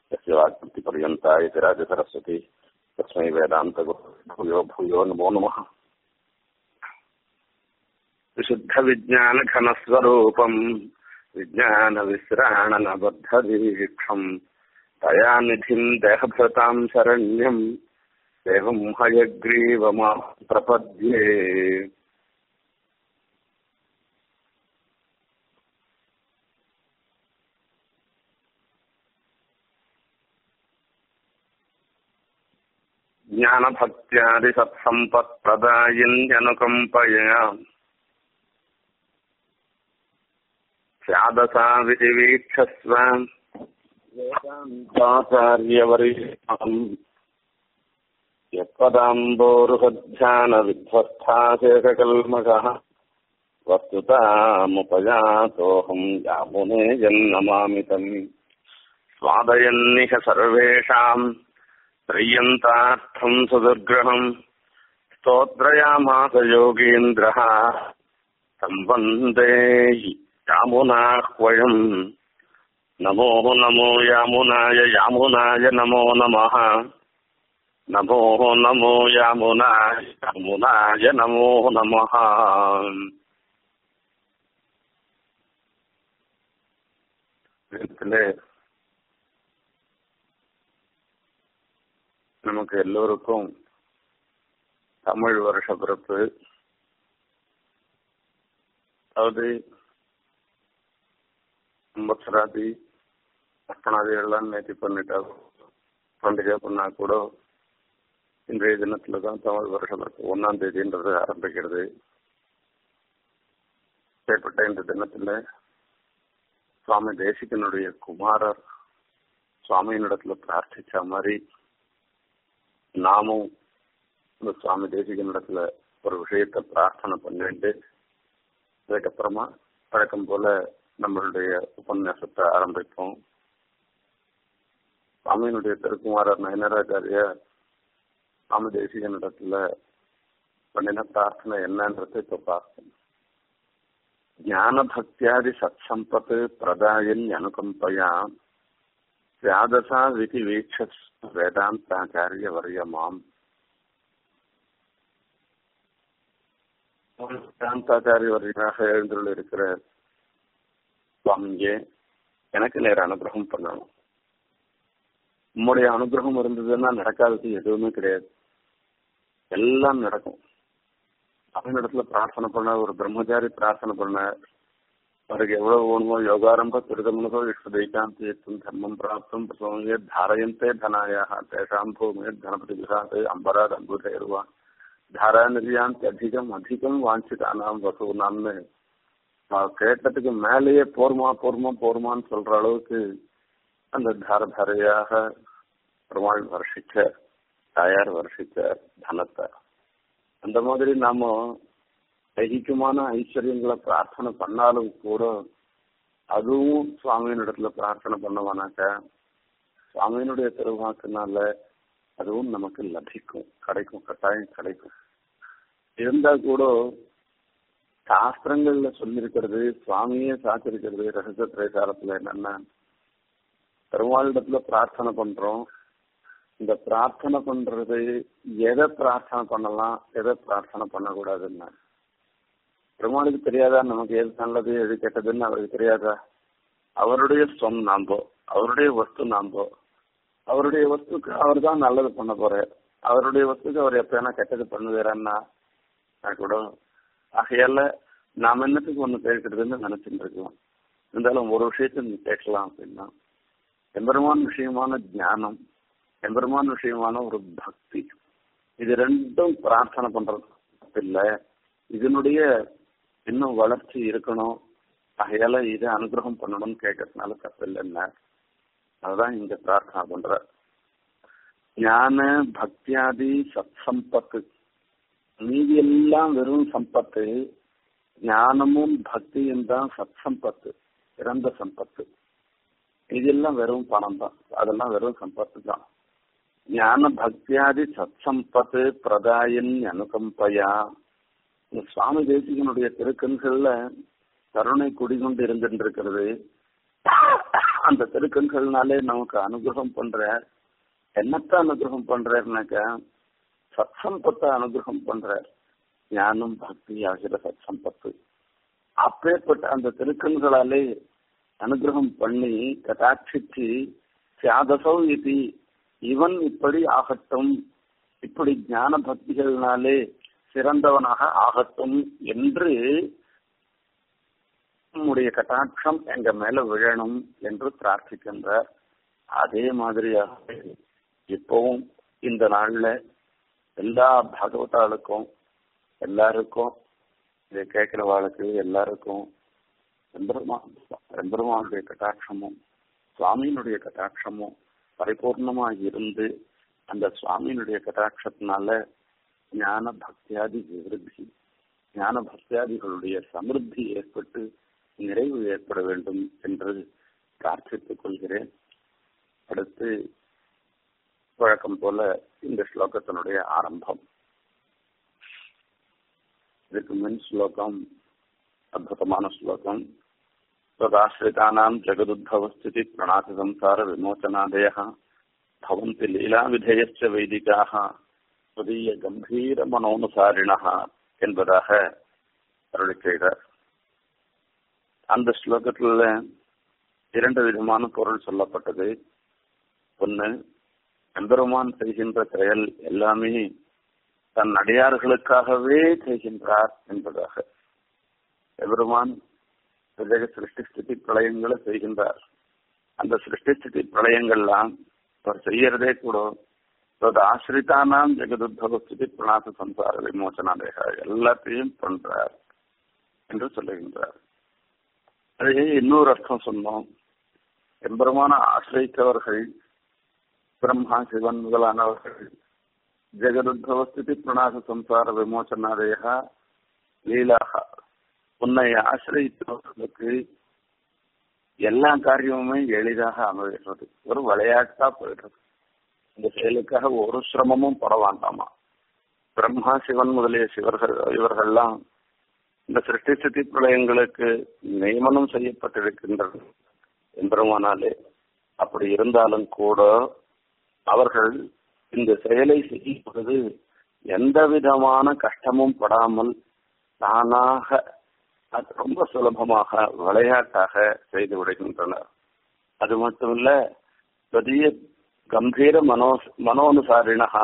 यस्य वाक्कृतिपर्यन्ता इति राजसरस्वती तस्मै वेदान्तगुरुभूयो भूयो नमो नमः विशुद्धविज्ञानघनस्वरूपम् विज्ञानविश्राणनबद्धदीक्षम् तया निधिम् देहभृताम् शरण्यम् एवम् हयग्रीवमा प्रपद्ये ज्ञानभक्त्यादिसत्सम्पत्प्रदायिन्यनुकम्पया स्यादसा विधिवीक्षस्व वेदान्ताचार्यवर्याम् यत्पदाम्बोरुहध्यानविध्वस्थाशेषकल्मषः वस्तुतामुपयातोऽहम् यामुने जन्नमामि तम् स्वादयन्निह सर्वेषाम् त्रय्यन्तार्थम् सुदुर्ग्रहम् स्तोत्रयामास योगीन्द्रः सम्बन्दे यामुनाह्वयम् नमो नमो यामुनाय यामुनाय नमो नमः नमो नमो यामुनाय यामुनाय नमो नमः ഇതിലെ நமக்கு எல்லோருக்கும் தமிழ் வருஷ பிறப்பு அதாவது சம்பத்சராதி அர்ப்பணாதி எல்லாம் நேற்று பண்ணிட்டா பண்டிகை பண்ணா கூட இன்றைய தினத்துல தான் தமிழ் வருஷ பிறப்பு ஒன்னாம் தேதின்றது ஆரம்பிக்கிறது ஏற்பட்ட இந்த தினத்துல சுவாமி தேசிகனுடைய குமாரர் சுவாமியினிடத்துல பிரார்த்திச்ச மாதிரி நாமும் இந்த சுவாமி தேசிகனிடத்துல ஒரு விஷயத்த பிரார்த்தனை பண்ணிட்டு அதுக்கப்புறமா வழக்கம் போல நம்மளுடைய உபன்யாசத்தை ஆரம்பிப்போம் சுவாமியினுடைய திருக்குமாரர் நயனராச்சாரிய சுவாமி தேசிகனிடத்துல பண்ணின பிரார்த்தனை என்னன்றது இப்ப பார்ப்போம் ஞான பக்தியாதி சத்சம்பத் பிரதாயின் அனுகம்பயா தியாதசா விதி வீட்ச வேதாந்தாச்சாரிய வரியமாம் வேதாந்தாச்சாரிய வரியமாக எழுந்துள்ள இருக்கிற சுவாமியே எனக்கு நேர அனுகிரகம் பண்ணணும் உம்முடைய அனுகிரகம் இருந்ததுன்னா நடக்காதது எதுவுமே கிடையாது எல்லாம் நடக்கும் அவனிடத்துல பிரார்த்தனை பண்ண ஒரு பிரம்மச்சாரி பிரார்த்தனை பண்ண அவருக்கு எவ்வளவு வேணுமோ யோகாரம்ப திருதமனசோ இஷ்டதைகாந்தேத்தும் தர்மம் பிராப்தம் பிரசவங்கே தாரயந்தே தனாயாக தேஷாம் பூமே தனபதி விசாதே அம்பராத் அம்புதேருவா தாரா நிதியாந்தி அதிகம் அதிகம் வாஞ்சிதானாம் வசூனாம்னு கேட்டதுக்கு மேலேயே போர்மா போர்மா போர்மான்னு சொல்ற அளவுக்கு அந்த தார தாரையாக பெருமாள் வருஷிச்ச தாயார் வருஷிச்ச தனத்தை அந்த மாதிரி நாம தைகிகமான ஐஸ்வர்யங்களை பிரார்த்தனை பண்ணாலும் கூட அதுவும் சுவாமியினிடத்துல பிரார்த்தனை பண்ணவானாக்க சுவாமியினுடைய திருவாக்குனால அதுவும் நமக்கு லபிக்கும் கிடைக்கும் கட்டாயம் கிடைக்கும் இருந்தா கூட சாஸ்திரங்கள்ல சொல்லியிருக்கிறது சுவாமியே சாத்திருக்கிறது ரகசிய திரைசாரத்துல என்னன்னா பெருமாளிடத்துல பிரார்த்தனை பண்றோம் இந்த பிரார்த்தனை பண்றது எதை பிரார்த்தனை பண்ணலாம் எதை பிரார்த்தனை பண்ணக்கூடாதுன்னா பெருமாளுக்கு தெரியாதா நமக்கு எது நல்லது எது கெட்டதுன்னு அவருக்கு தெரியாதா அவருடைய சொம் நாம்போ அவருடைய வஸ்து நாம்போ அவருடைய வஸ்துக்கு அவர் தான் நல்லது பண்ண போறார் அவருடைய வஸ்துக்கு அவர் எப்பயானா கெட்டது பண்ணுவாரன்னா கூட ஆகையால நாம் என்னத்துக்கு ஒண்ணு கேட்கறதுன்னு நினைச்சுட்டு இருக்கலாம் இருந்தாலும் ஒரு விஷயத்த நீ கேட்கலாம் அப்படின்னா எம்பெருமான் விஷயமான ஞானம் எம்பெருமான் விஷயமான ஒரு பக்தி இது ரெண்டும் பிரார்த்தனை பண்றது இல்லை இதனுடைய இன்னும் வளர்ச்சி இருக்கணும் ஆகையால இதை அனுகிரகம் பண்ணணும்னு கேட்கறதுனால தப்பு இல்லைன்னா அதுதான் இங்க பிரார்த்தனை பண்ற ஞான பக்தியாதி சத் சம்பத்து மீதி எல்லாம் வெறும் சம்பத்து ஞானமும் பக்தியும் தான் சத் சம்பத்து இறந்த சம்பத்து இதெல்லாம் வெறும் பணம் தான் அதெல்லாம் வெறும் சம்பத்து தான் ஞான பக்தியாதி சத் சம்பத்து பிரதாயின் அனுகம்பையா இந்த சுவாமி தேசிகனுடைய திருக்கண்கள்ல கருணை குடிகொண்டு இருந்திருக்கிறது அந்த திருக்கண்கள்னாலே நமக்கு அனுகிரகம் பண்ற என்னத்த அனுகிரகம் பண்றாருனாக்கா சத் சம்பத்தை அனுகிரகம் பண்றார் ஞானம் பக்தி ஆகிற சத் சம்பத்து அப்பேற்பட்ட அந்த திருக்கண்களாலே அனுகிரகம் பண்ணி கட்டாட்சிச்சு சியாதசௌ இது இவன் இப்படி ஆகட்டும் இப்படி ஞான பக்திகள்னாலே சிறந்தவனாக ஆகட்டும் என்று நம்முடைய கட்டாட்சம் எங்க மேல விழணும் என்று பிரார்த்திக்கின்றார் அதே மாதிரியாக இப்பவும் இந்த நாள்ல எல்லா பாகவதாளுக்கும் எல்லாருக்கும் இதை கேட்கிறவாளுக்கு எல்லாருக்கும் எம்பெருமான் எம்பெருமானுடைய கட்டாட்சமும் சுவாமியினுடைய கட்டாட்சமும் பரிபூர்ணமா இருந்து அந்த சுவாமியினுடைய கட்டாட்சத்தினால ஞான பக்தியாதி விருத்தி ஞான பக்தியாதிகளுடைய சமிருத்தி ஏற்பட்டு நிறைவு ஏற்பட வேண்டும் என்று பிரார்த்தித்துக் கொள்கிறேன் அடுத்து வழக்கம் போல இந்த ஸ்லோகத்தினுடைய ஆரம்பம் இதுக்கு முன் ஸ்லோகம் அற்புதமான ஸ்லோகம் तदाश्रितानां जगदुद्भवस्थिति प्रणातिसंसारविमोचनादयः भवन्ति लीलाविधेयश्च वैदिकाः त्वदीयगम्भीरमनोनुसारिणः என்பதாக அருளி செய்தார் அந்த ஸ்லோகத்துல இரண்டு விதமான பொருள் சொல்லப்பட்டது ஒன்னு எம்பெருமான் செய்கின்ற செயல் எல்லாமே தன் அடியார்களுக்காகவே செய்கின்றார் என்பதாக எம்பெருமான் ஜெக சிருஷ்டி ஸ்திதி பிரளயங்களை செய்கின்றார் அந்த சிருஷ்டி ஸ்திதி பிரளயங்கள்லாம் அவர் செய்யறதே கூட ஆசிரிதானாம் ஜெகதுத்தவ ஸ்திதி பிரணாச சம்சார விமோசனாதேக எல்லாத்தையும் பண்றார் என்று சொல்லுகின்றார் அதே இன்னொரு அர்த்தம் சொன்னோம் எம்பெருமான ஆசிரியத்தவர்கள் பிரம்மா சிவன் முதலானவர்கள் ஜெகதுத்தவ ஸ்திதி பிரணாச சம்சார விமோசனாதேக லீலாக உன்னை ஆசிரியத்தவர்களுக்கு எல்லா காரியமுமே எளிதாக அமைகிறது ஒரு விளையாட்டா போயிடுறது இந்த செயலுக்காக ஒரு சிரமமும் பட வேண்டாமா பிரம்மா சிவன் முதலிய சிவர்கள் இவர்கள்லாம் இந்த சிருஷ்டி ஸ்திதி பிரளயங்களுக்கு நியமனம் செய்யப்பட்டிருக்கின்றனர் என்பருமானாலே அப்படி இருந்தாலும் கூட அவர்கள் இந்த செயலை செய்யும் பொழுது எந்த விதமான கஷ்டமும் படாமல் தானாக அது ரொம்ப சுலபமாக விளையாட்டாக செய்து விடுகின்றனர் அது மட்டுமல்ல பெரிய கம்பீர மனோ மனோனுசாரிணா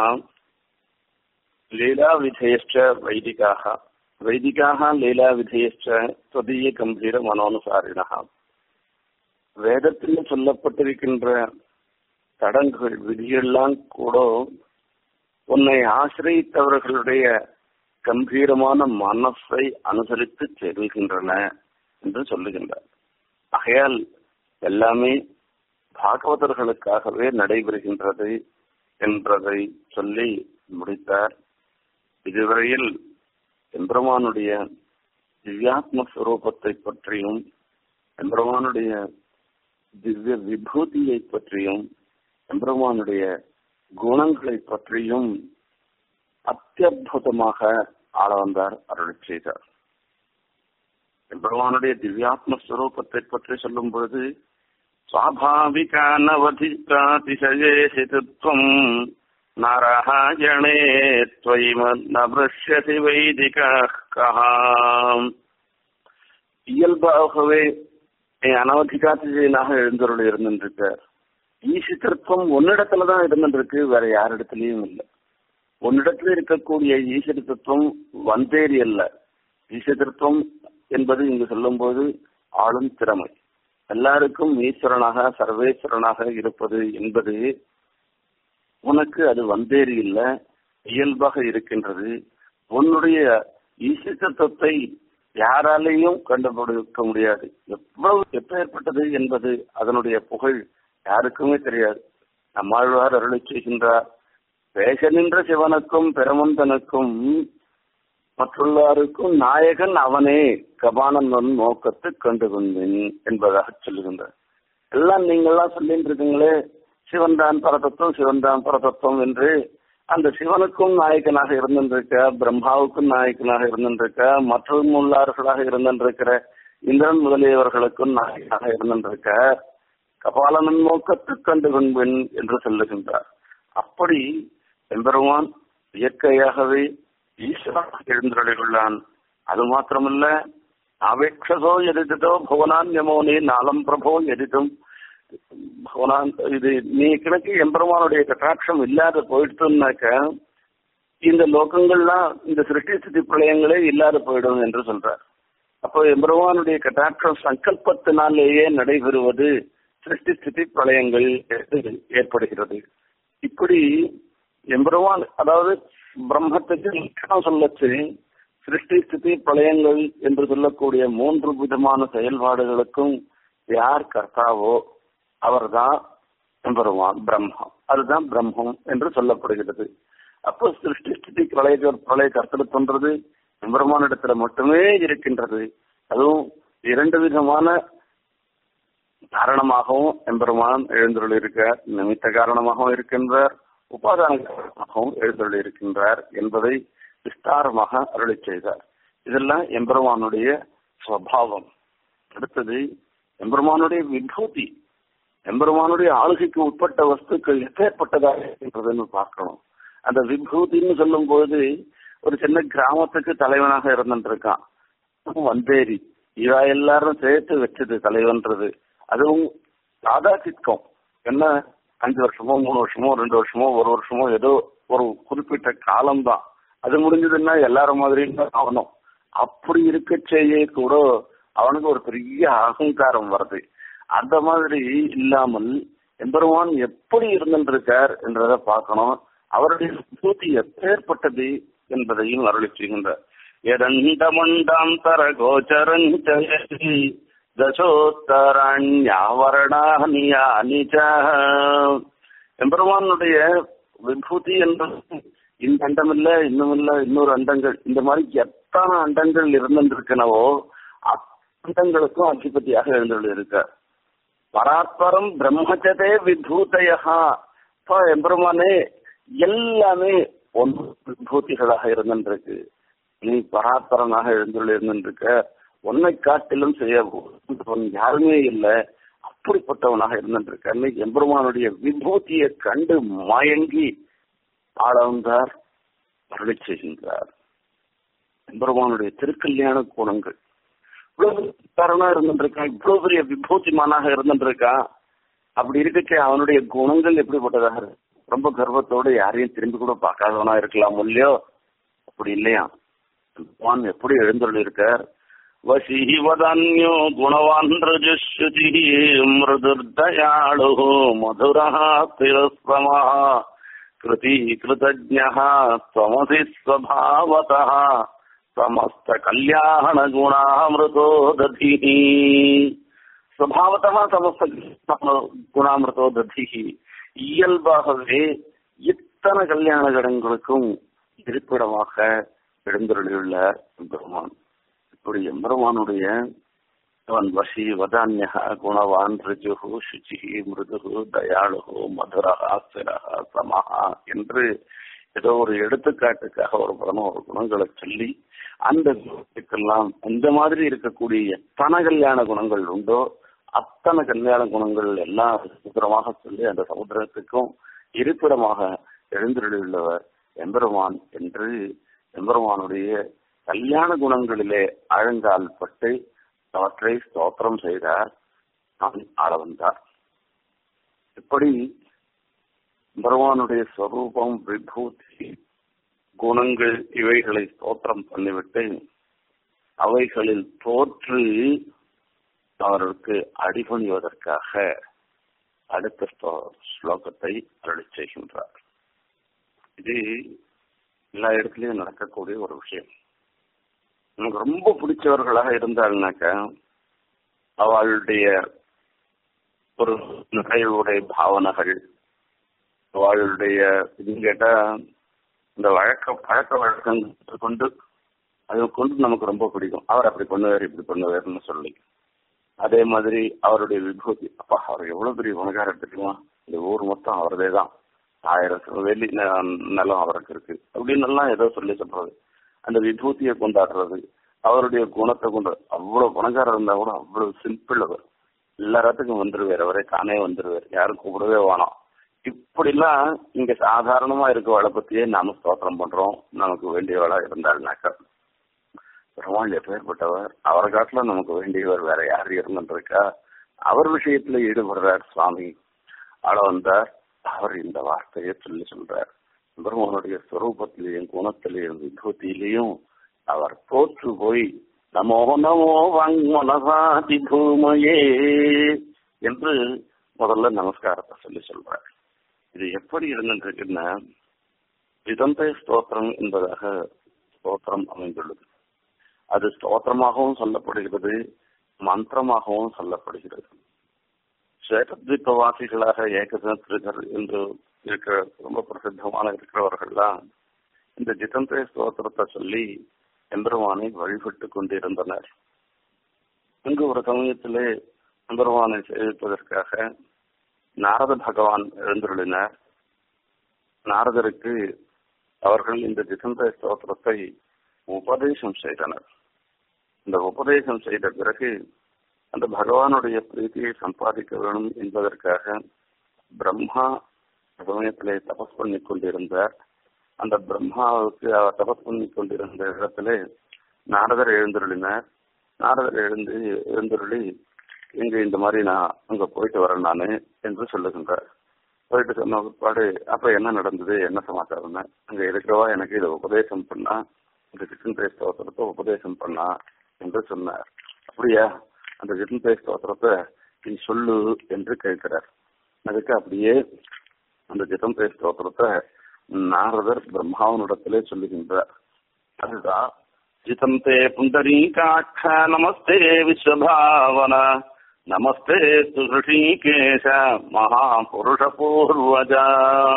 லீலா விதேஷ்ட வைதிகாக வைதிகாக லீலா விதேஷ்ட தொதிய கம்பீர மனோனுசாரிணா வேதத்தில் சொல்லப்பட்டிருக்கின்ற தடங்குகள் விதியெல்லாம் கூட உன்னை ஆசிரியத்தவர்களுடைய கம்பீரமான மனசை அனுசரித்து செல்கின்றன என்று சொல்லுகின்றார் ஆகையால் எல்லாமே பாகவதர்களுக்காகவே நடைபெறுகின்றது என்பதை சொல்லி முடித்தார் இதுவரையில் எம்பெருமானுடைய திவ்யாத்ம ஸ்வரூபத்தை பற்றியும் எம்பெருமானுடைய திவ்ய விபூதியை பற்றியும் எம்பெருமானுடைய குணங்களை பற்றியும் அத்தியுதமாக ஆள வந்தார் அருள் செய்தார் எம்பெருமானுடைய திவ்யாத்ம ஸ்வரூபத்தை பற்றி சொல்லும் பொழுது சுவாபாவிகானவதிகாதிசயேசித்துவம் நாராயணே துவயிமன்பிருஷ்யதி வைதிகாம் இயல்பாகவே அனவதிகாதிசயனாக எழுந்தருள் இருந்துருக்கார் ஈசித்திருப்பம் ஒன்னிடத்துலதான் இருந்துருக்கு வேற யாரிடத்துலயும் இல்லை உன்னிடத்தில் இருக்கக்கூடிய ஈஸ்வர தத்துவம் வந்தேரி அல்ல ஈஸ்வரத்துவம் என்பது இங்கு சொல்லும் போது ஆளும் திறமை எல்லாருக்கும் ஈஸ்வரனாக சர்வேஸ்வரனாக இருப்பது என்பது உனக்கு அது வந்தேரி இல்ல இயல்பாக இருக்கின்றது உன்னுடைய ஈஸ்வரத்துவத்தை யாராலையும் கண்டுபிடிக்க முடியாது எவ்வளவு எப்பேற்பட்டது என்பது அதனுடைய புகழ் யாருக்குமே தெரியாது நம்மாழ்வார் அருளை செய்கின்றார் பேச நின்ற சிவனுக்கும் பெருமந்தனுக்கும் மற்றுள்ளாருக்கும் நாயகன் அவனே கபானந்தன் நோக்கத்தை கண்டு கொண்டேன் என்பதாக சொல்லுகின்றார் எல்லாம் நீங்கள்லாம் சொல்லிட்டு இருக்கீங்களே சிவன் தான் பரதத்துவம் சிவன் தான் பரதத்துவம் என்று அந்த சிவனுக்கும் நாயகனாக இருந்திருக்க பிரம்மாவுக்கும் நாயகனாக இருந்திருக்க மற்றும் உள்ளார்களாக இருந்திருக்கிற இந்திரன் முதலியவர்களுக்கும் நாயகனாக இருந்திருக்க கபாலனன் நோக்கத்து கண்டு கொண்பெண் என்று சொல்லுகின்றார் அப்படி எம்பெருமான் இயற்கையாகவே ஈஸ்வரன் எழுந்தருளியுள்ளான் அது மாத்திரமல்ல அவேட்சதோ எதிர்த்ததோ புவனான் யமோனே நாலம் பிரபோ எதிர்த்தும் புவனான் இது நீ கிணக்கு எம்பெருமானுடைய கட்டாட்சம் இல்லாத போயிடுச்சுன்னாக்க இந்த லோகங்கள்லாம் இந்த சிருஷ்டி ஸ்திதி பிரளயங்களே இல்லாத போயிடும் என்று சொல்றார் அப்போ எம்பெருமானுடைய கட்டாட்சம் சங்கல்பத்தினாலேயே நடைபெறுவது சிருஷ்டி ஸ்திதி பிரளயங்கள் ஏற்படுகிறது இப்படி எம்பெருமான் அதாவது பிரம்மத்துக்கு லட்சணம் சொல்லச்சு சிருஷ்டி ஸ்திதி பிரளயங்கள் என்று சொல்லக்கூடிய மூன்று விதமான செயல்பாடுகளுக்கும் யார் கர்த்தாவோ அவர்தான் எம்பெருமான் பிரம்மம் அதுதான் பிரம்மம் என்று சொல்லப்படுகிறது அப்போ சிருஷ்டி ஸ்திதி பிரளய பிரளய கர்த்தத்துன்றது எம்பெருமானிடத்துல மட்டுமே இருக்கின்றது அதுவும் இரண்டு விதமான காரணமாகவும் எம்பெருமான் எழுந்துள்ள இருக்கார் நிமித்த காரணமாகவும் இருக்கின்றார் உபாதான காரணமாகவும் எழுந்துள்ள இருக்கின்றார் என்பதை விஸ்தாரமாக அருளி செய்தார் இதெல்லாம் எம்பெருமானுடைய சுவாவம் அடுத்தது எம்பெருமானுடைய விபூதி எம்பெருமானுடைய ஆளுகைக்கு உட்பட்ட வஸ்துக்கள் எப்பேற்பட்டதாக இருக்கின்றதுன்னு பார்க்கணும் அந்த விபூதின்னு சொல்லும் போது ஒரு சின்ன கிராமத்துக்கு தலைவனாக இருந்துருக்கான் வந்தேரி இவா எல்லாரும் சேர்த்து வச்சது தலைவன்றது அதுவும் சாதா சித்தம் என்ன அஞ்சு வருஷமோ மூணு வருஷமோ ரெண்டு வருஷமோ ஒரு வருஷமோ ஏதோ ஒரு குறிப்பிட்ட காலம்தான் அது முடிஞ்சதுன்னா எல்லாரும் மாதிரியும் தான் ஆகணும் அப்படி இருக்க செய்ய கூட அவனுக்கு ஒரு பெரிய அகங்காரம் வருது அந்த மாதிரி இல்லாமல் எம்பெருமான் எப்படி இருந்திருக்கார் என்றதை பார்க்கணும் அவருடைய பூத்தி எப்பேற்பட்டது என்பதையும் அருளி செய்கின்றார் எதண்டமண்டாந்தர கோச்சரஞ்சயதி தசோத்தரண்யாவரணானியானி எம்பெருமானுடைய விபூதி என்பது இந்த அண்டம் இல்ல இன்னும் இல்ல இன்னொரு அண்டங்கள் இந்த மாதிரி எத்தனை அண்டங்கள் இருந்திருக்கனவோ அண்டங்களுக்கும் அதிபதியாக எழுந்துள்ள இருக்கார் பராத்பரம் பிரம்மச்சதே விபூதையா எம்பெருமானே எல்லாமே ஒன்று விபூதிகளாக இருந்திருக்கு நீ பராத்பரனாக எழுந்துள்ள இருந்திருக்க உன்னை காட்டிலும் செய்ய யாருமே இல்லை அப்படிப்பட்டவனாக இருந்திருக்க எம்பெருமானுடைய விபூதியை கண்டு மயங்கி ஆளவந்தார் அருளி செய்கின்றார் எம்பெருமானுடைய திருக்கல்யாண குணங்கள் இவ்வளவு காரணம் இருந்துருக்கான் இவ்வளவு பெரிய விபூதிமானாக இருந்துருக்கான் அப்படி இருக்கச்சே அவனுடைய குணங்கள் எப்படிப்பட்டதாக இருக்கு ரொம்ப கர்வத்தோடு யாரையும் திரும்பி கூட பார்க்காதவனா இருக்கலாம் இல்லையோ அப்படி இல்லையா பகவான் எப்படி எழுந்துள்ள இருக்கார் வசி வதன்யோ குணவான் ரஜஸ்ருதி மிருதுர்தயாளு மதுரா திரஸ்தமா கிருதி கிருதஜ்ஞः त्वमसि स्वभावतः समस्त கல்யாண குணாமிருதோ ததிஹி ஸ்வபாவத்தா சமஸ்த குணாமிருதோ ததிஹி இயல்பாகவே இத்தனை கல்யாண கடன்களுக்கும் இருப்பிடமாக எழுந்தருளியுள்ள பெருமான் இப்படி எம்பெருமானுடைய அவன் வசி வதான்யா குணவான் ரிஜுகு சுச்சி மிருது தயாளு மதுரகா சிரகா சமஹா என்று ஏதோ ஒரு எடுத்துக்காட்டுக்காக ஒரு பதினோரு குணங்களை சொல்லி அந்த குணத்துக்கெல்லாம் இந்த மாதிரி இருக்கக்கூடிய எத்தனை கல்யாண குணங்கள் உண்டோ அத்தனை கல்யாண குணங்கள் எல்லாம் சுதரமாக சொல்லி அந்த சமுத்திரத்துக்கும் இருப்பிடமாக எழுந்தருளியுள்ளவர் எம்பெருமான் என்று எம்பெருமானுடைய கல்யாண குணங்களிலே ஆழங்கால் பட்டு அவற்றை ஸ்தோத்திரம் செய்தார் நான் ஆள வந்தார் இப்படி பெருமானுடைய ஸ்வரூபம் விபூதி குணங்கள் இவைகளை ஸ்தோத்திரம் பண்ணிவிட்டு அவைகளில் தோற்று அவருக்கு அடிபணிவதற்காக அடுத்த ஸ்லோகத்தை அருளி செய்கின்றார் இது எல்லா இடத்துலயும் நடக்கக்கூடிய ஒரு விஷயம் நமக்கு ரொம்ப பிடிச்சவர்களாக இருந்தாள்னாக்க அவளுடைய ஒரு நிகழ்வுடைய பாவனைகள் அவளுடைய இது கேட்டா இந்த வழக்க பழக்க வழக்கங்கள் கொண்டு அதை கொண்டு நமக்கு ரொம்ப பிடிக்கும் அவர் அப்படி பண்ணுவார் இப்படி பண்ணுவார்னு சொல்லி அதே மாதிரி அவருடைய விபூதி அப்பா அவர் எவ்வளவு பெரிய குணகாரம் தெரியுமா இந்த ஊர் மொத்தம் அவரதே தான் ஆயிரம் வெளி நிலம் அவருக்கு இருக்கு அப்படின்னு எல்லாம் ஏதோ சொல்லி சொல்றது அந்த விபூதியை கொண்டாடுறது அவருடைய குணத்தை கொண்டு அவ்வளவு குணக்காரர் இருந்தா கூட அவ்வளவு சிம்பிள் அவர் எல்லாத்துக்கும் வந்துருவார் அவரே தானே வந்துருவார் யாரும் கூப்பிடவே வேணாம் இப்படிலாம் இங்க சாதாரணமா இருக்க வேலை பத்தியே நாம ஸ்தோத்திரம் பண்றோம் நமக்கு வேண்டிய வேலை இருந்தாள்னாக்கா பெருமாள் எப்பேற்பட்டவர் அவரை காட்டுல நமக்கு வேண்டியவர் வேற யார் இருந்துருக்கா அவர் விஷயத்துல ஈடுபடுறார் சுவாமி ஆள வந்தார் அவர் இந்த வார்த்தையை சொல்லி சொல்றார் பெருமானுடைய ஸ்வரூபத்திலையும் குணத்திலையும் விபூதியிலையும் அவர் தோற்று போய் நமோ நமோ வாங்மனசாதி பூமையே என்று முதல்ல நமஸ்காரத்தை சொல்லி சொல்றார் இது எப்படி இருந்துருக்குன்னா இதந்த ஸ்தோத்திரம் என்பதாக ஸ்தோத்திரம் அமைந்துள்ளது அது ஸ்தோத்திரமாகவும் சொல்லப்படுகிறது மந்திரமாகவும் சொல்லப்படுகிறது சேதத்வீபவாசிகளாக ஏகசத்திரிகர் என்று இருக்கிற ரொம்ப பிரசித்தமான இருக்கிறவர்கள்லாம் இந்த ஜிதந்திர ஸ்தோத்திரத்தை சொல்லி எம்பெருமானை வழிபட்டு கொண்டிருந்தனர் இங்கு ஒரு சமயத்திலே எம்பெருமானை சேவிப்பதற்காக நாரத பகவான் எழுந்துள்ளினார் நாரதருக்கு அவர்கள் இந்த ஜிதந்திர ஸ்தோத்திரத்தை உபதேசம் செய்தனர் இந்த உபதேசம் செய்த பிறகு அந்த பகவானுடைய பிரீத்தியை சம்பாதிக்க வேணும் என்பதற்காக பிரம்மா சமயத்திலே தபஸ் பண்ணி கொண்டிருந்தார் அந்த பிரம்மாவுக்கு அவர் தபஸ் பண்ணி கொண்டிருந்த இடத்திலே நாரதர் எழுந்துருளினார் நாரதர் எழுந்து எழுந்துருளி இங்க இந்த மாதிரி நான் அங்க போயிட்டு வரேன் நானு என்று சொல்லுகின்றார் போயிட்டு சொன்ன பிற்பாடு அப்ப என்ன நடந்தது என்ன சமாச்சாரம் அங்க இருக்கிறவா எனக்கு இதை உபதேசம் பண்ணா இந்த கிருஷ்ணன் பேர் ஸ்தோத்திரத்தை உபதேசம் பண்ணா என்று சொன்னார் அப்படியா அந்த கிருஷ்ணன் பேர் ஸ்தோத்திரத்தை நீ சொல்லு என்று கேட்கிறார் அதுக்கு அப்படியே அந்த ஜிதம் பேர் ஸ்தோத்திரத்தை நாரதர் பிரம்மாவனிடத்திலே சொல்லுகின்றார் அதுதான் ஜிதந்தே புண்டரீகாட்ச நமஸ்தே விஸ்வபாவன நமஸ்தே சுருஷீகேஷ மகாபுருஷ பூர்வஜா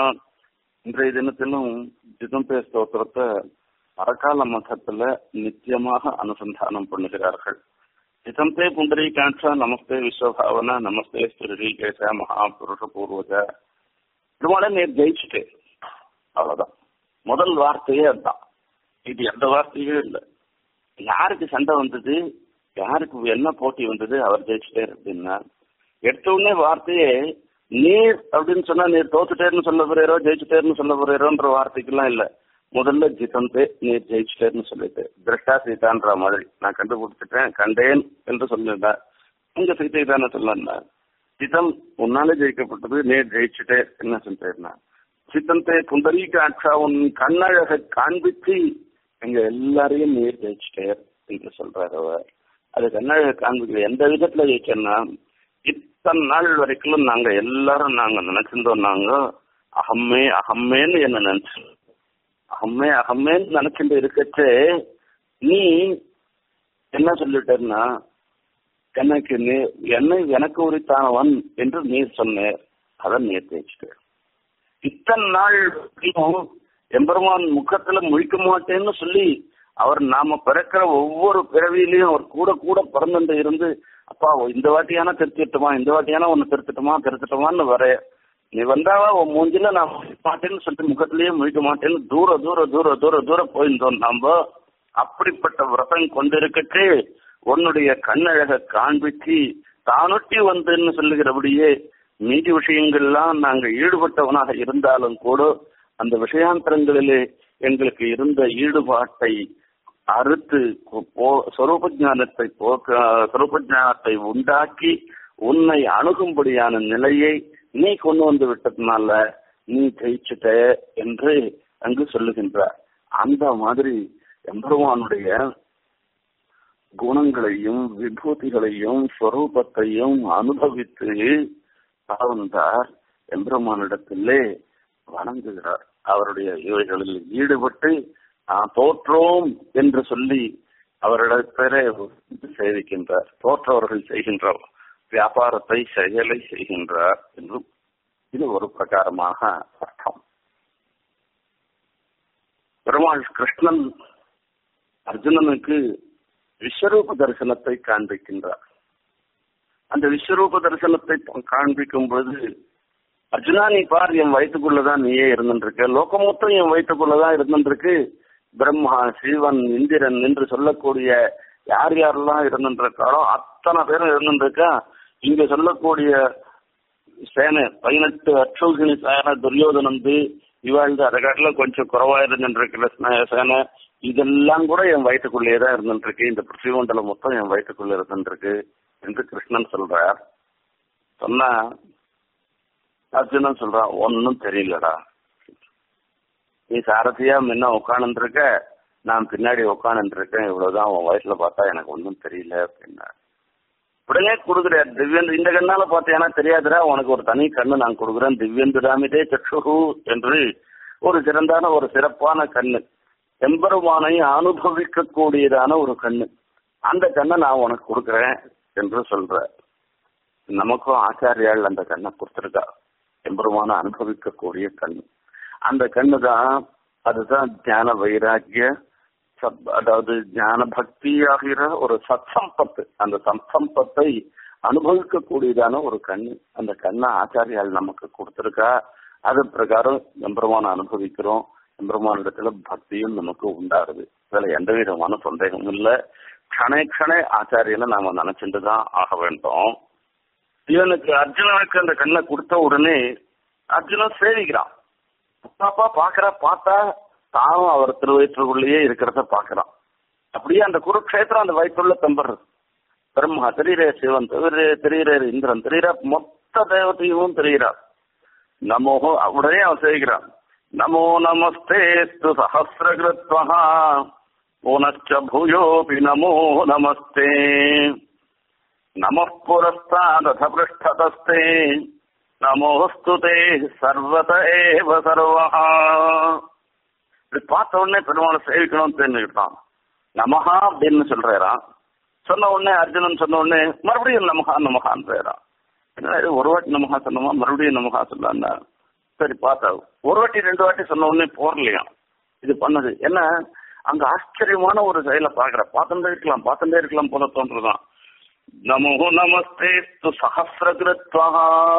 இன்றைய தினத்திலும் ஜிதம்பே ஸ்தோத்திரத்தை அறக்கால மதத்துல நித்தியமாக அனுசந்தானம் பண்ணுகிறார்கள் ஜிதம்பே புண்டரீகாட்ச நமஸ்தே விஸ்வபாவன நமஸ்தே சுருஷீகேஷ மகாபுருஷ பூர்வஜா பெருமாளை நேர் ஜெயிச்சுட்டு அவ்வளவுதான் முதல் வார்த்தையே அதுதான் இது எந்த வார்த்தையும் இல்லை யாருக்கு சண்டை வந்தது யாருக்கு என்ன போட்டி வந்தது அவர் ஜெயிச்சுட்டார் அப்படின்னா எடுத்த உடனே வார்த்தையே நீர் அப்படின்னு சொன்னா நீர் தோத்துட்டேர்னு சொல்ல போறீரோ ஜெயிச்சுட்டேர்னு சொல்ல போறீரோன்ற வார்த்தைக்கெல்லாம் இல்ல முதல்ல ஜிதந்தே நீர் ஜெயிச்சுட்டேர்னு சொல்லிட்டு திருஷ்டா சீதான்ற மாதிரி நான் கண்டுபிடிச்சிட்டேன் கண்டேன் என்று சொல்லிட்டேன் உங்க சீத்தை தானே சொல்லா ஜிதம் உன்னாலே ஜெயிக்கப்பட்டது நேர் ஜெயிச்சுட்டே என்ன சொல்லிட்டேன்னா சித்தந்தே புண்டரீகாட்சா உன் கண்ணழகை காண்பித்து எங்க எல்லாரையும் நீர் ஜெயிச்சுட்டேர் என்று சொல்றாரு அவர் அது கண்ணழக காண்பிக்கிற எந்த விதத்துல ஜெயிச்சேன்னா இத்தனை நாள் வரைக்கும் நாங்க எல்லாரும் நாங்க நினைச்சிருந்தோம் நாங்க அகம்மே அகம்மேன்னு என்ன நினைச்சு அகம்மே அகம்மேன்னு நினைச்சுட்டு இருக்கச்சே நீ என்ன சொல்லிட்டேன்னா எனக்கு நீ என்னை எனக்கு உரித்தானவன் என்று நீர் சொன்னேர் அதை நீர் ஜெயிச்சுட்டேன் இத்தனை நாள் எம்பெருமான் முகத்துல முழிக்க மாட்டேன்னு சொல்லி அவர் நாம பிறக்கிற ஒவ்வொரு பிறவியிலையும் அவர் கூட கூட பிறந்து இருந்து அப்பா இந்த வாட்டியான திருத்திட்டுமா இந்த வாட்டியான ஒன்னு திருத்திட்டுமா திருத்திட்டோமான்னு வர நீ வந்தாவா உன் மூஞ்சில நான் மாட்டேன்னு சொல்லிட்டு முகத்திலேயே முழிக்க மாட்டேன்னு தூர தூர தூர தூர தூர போயிருந்தோம் நாம அப்படிப்பட்ட விரதம் கொண்டிருக்கட்டு உன்னுடைய கண்ணழக காண்பிச்சு தானொட்டி வந்துன்னு சொல்லுகிறபடியே மீதி விஷயங்கள்லாம் நாங்க ஈடுபட்டவனாக இருந்தாலும் கூட அந்த விஷயாந்தரங்களிலே எங்களுக்கு இருந்த ஈடுபாட்டை அறுத்து சொரூப ஜானத்தை போக்க சொரூப ஜானத்தை உண்டாக்கி உன்னை அணுகும்படியான நிலையை நீ கொண்டு வந்து விட்டதுனால நீ ஜெயிச்சுட்ட என்று அங்கு சொல்லுகின்றார் அந்த மாதிரி எம்பெருமானுடைய குணங்களையும் விபூதிகளையும் ஸ்வரூபத்தையும் அனுபவித்து வந்தார் எம்பெருமானிடத்திலே வணங்குகிறார் அவருடைய இவைகளில் ஈடுபட்டு தோற்றோம் என்று சொல்லி அவரிடத்திலே சேவிக்கின்றார் தோற்றவர்கள் செய்கின்ற வியாபாரத்தை செயலை செய்கின்றார் என்றும் இது ஒரு பிரகாரமாக அர்த்தம் பெருமாள் கிருஷ்ணன் அர்ஜுனனுக்கு விஸ்வரூப தரிசனத்தை காண்பிக்கின்றார் அந்த விஸ்வரூப தரிசனத்தை காண்பிக்கும் பொழுது அர்ஜுனா நீ பார் என் வயிற்றுக்குள்ளதான் நீயே இருந்துருக்கு லோகம் மொத்தம் என் வயிற்றுக்குள்ளதான் இருந்துருக்கு பிரம்மா சிவன் இந்திரன் என்று சொல்லக்கூடிய யார் யாரெல்லாம் இருந்துருக்காளோ அத்தனை பேரும் இருந்துருக்கா இங்க சொல்லக்கூடிய சேனை பதினெட்டு அச்சோகினி சேனை துரியோதனந்து இவாழ்ந்து அதை காட்டில கொஞ்சம் குறவா இருந்துருக்கிற சேனை இதெல்லாம் கூட என் வயிற்றுக்குள்ளேயே தான் இருந்துருக்கு இந்த பிருத்திமண்டலம் மொத்தம் என் வயிற்றுக்குள்ள இருந்துருக்கு என்று கிருஷ்ணன் சொல்றார் சொன்னா அர்ஜுனன் சொல்றான் ஒன்னும் தெரியலடா நீ சாரதியா முன்ன உட்காந்துருக்க நான் பின்னாடி உட்காந்துருக்கேன் இவ்வளவுதான் உன் வயசுல பார்த்தா எனக்கு ஒன்றும் தெரியல அப்படின்னா உடனே கொடுக்குறார் திவ்யந்து இந்த கண்ணால பார்த்தேன்னா தெரியாதுடா உனக்கு ஒரு தனி கண்ணு நான் கொடுக்குறேன் திவ்யந்து ராமிதே சக்ஷு என்று ஒரு சிறந்தான ஒரு சிறப்பான கண்ணு எம்பெருமானை அனுபவிக்க கூடியதான ஒரு கண்ணு அந்த கண்ணை நான் உனக்கு கொடுக்குறேன் என்று சொல்ற நமக்கும் ஆச்சாரியால் அந்த கண்ணை கொடுத்துருக்கா எம்பெருமான அனுபவிக்கக்கூடிய கண்ணு அந்த கண்ணு தான் அதுதான் தியான வைராக்கிய சப் அதாவது ஞான பக்தி ஆகிற ஒரு சத் சம்பத்து அந்த சத் சம்பத்தை அனுபவிக்கக்கூடியதான ஒரு கண்ணு அந்த கண்ணை ஆச்சாரியால் நமக்கு கொடுத்துருக்கா அது பிரகாரம் எம்பெருமான அனுபவிக்கிறோம் எம்பெருமானிடத்துல பக்தியும் நமக்கு உண்டாகுது இதுல எந்த விதமான சந்தேகமும் இல்லை கணே கணே ஆச்சாரியனை நாம நினைச்சுட்டு தான் ஆக வேண்டும் இவனுக்கு அர்ஜுனனுக்கு அந்த கண்ணை கொடுத்த உடனே அர்ஜுனன் சேவிக்கிறான் பாப்பா பாக்குறா பார்த்தா தானும் அவர் திருவயிற்றுக்குள்ளேயே இருக்கிறத பாக்குறான் அப்படியே அந்த குருக்ஷேத்திரம் அந்த வயிற்றுள்ள தம்புறது பிரம்மா தெரியுற சிவன் தெரியுற இந்திரன் தெரியுற மொத்த தேவத்தையும் தெரிகிறார் நமோ உடனே அவன் சேவிக்கிறான் நமோ நமஸ்தே சஹசிரகிருத்வா புனச்ச பூயோபி நமோ நமஸ்தே நம புரஸ்தாதத பிருஷ்டதஸ்தே நமோஸ்து தே சர்வத ஏவ சர்வா இப்படி பார்த்த உடனே பெருமாளை சேவிக்கணும்னு தெரிஞ்சுக்கிட்டான் நமஹா அப்படின்னு சொல்றாராம் சொன்ன உடனே அர்ஜுனன் சொன்ன உடனே மறுபடியும் நமஹா நமஹான்றாராம் என்ன இது ஒரு வாட்டி நமஹா சொன்னோமா மறுபடியும் நமஹா சொல்லான்னா சரி பார்த்தா ஒரு வாட்டி ரெண்டு வாட்டி சொன்ன உடனே போர்லையாம் இது பண்ணது என்ன அங்க ஆச்சரியமான ஒரு செயலை பாக்குற பார்த்துட்டே இருக்கலாம் பார்த்துட்டே இருக்கலாம் போல தோன்றுதான் நமோ நமஸ்தே து சஹசிரகிருத்வா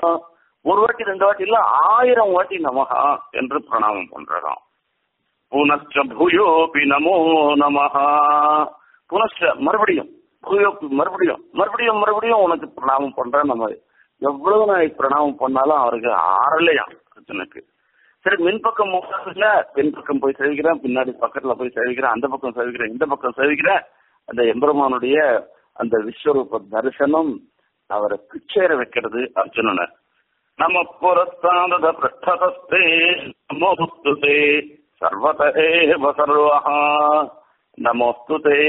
ஒரு வாட்டி ரெண்டு வாட்டி இல்ல ஆயிரம் வாட்டி நமஹா என்று பிரணாமம் பண்றாராம் புனச்ச பூயோபி நமோ நமஹா புனச்ச மறுபடியும் பூயோபி மறுபடியும் மறுபடியும் மறுபடியும் உனக்கு பிரணாமம் பண்றேன் நம்ம எவ்வளவு நான் பிரணாமம் பண்ணாலும் அவருக்கு ஆறலையாம் அர்ஜுனுக்கு சரி மின்பக்கம் இல்ல பின்பக்கம் போய் சேவிக்கிறேன் பின்னாடி பக்கத்துல போய் சேவிக்கிறேன் அந்த பக்கம் சேவிக்கிறேன் இந்த பக்கம் சேவிக்கிறேன் அந்த எம்பெருமானுடைய அந்த விஸ்வரூப தரிசனம் அவரை பிச்சேற வைக்கிறது அர்ஜுனனை நம புரஸ்தானத பிருஷ்டதஸ்தே நமோஸ்துதே சர்வதேவ சர்வஹா நமோஸ்துதே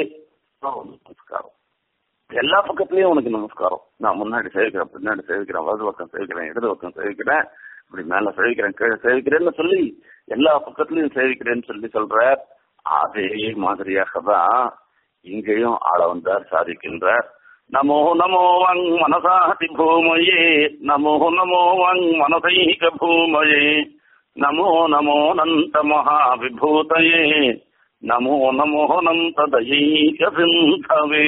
நமஸ்காரம் எல்லா பக்கத்துலயும் உனக்கு நமஸ்காரம் நான் முன்னாடி சேவிக்கிறேன் பின்னாடி சேவிக்கிறேன் வலது பக்கம் சேவிக்கிறேன் இடது பக்கம் சேவிக்கிறேன் இப்படி மேல சேவிக்கிறேன் கீழே சேவிக்கிறேன்னு சொல்லி எல்லா பக்கத்துலயும் சேவிக்கிறேன்னு சொல்லி சொல்ற அதே மாதிரியாக தான் இங்கேயும் ஆள வந்தார் சாதிக்கின்றார் நமோ நமோ வங் மனசாதி பூமயே நமோ நமோ வங் மனசைக பூமயே நமோ நமோ நந்த மகாவிபூதயே நமோ நமோ நந்த தயைக சிந்தவே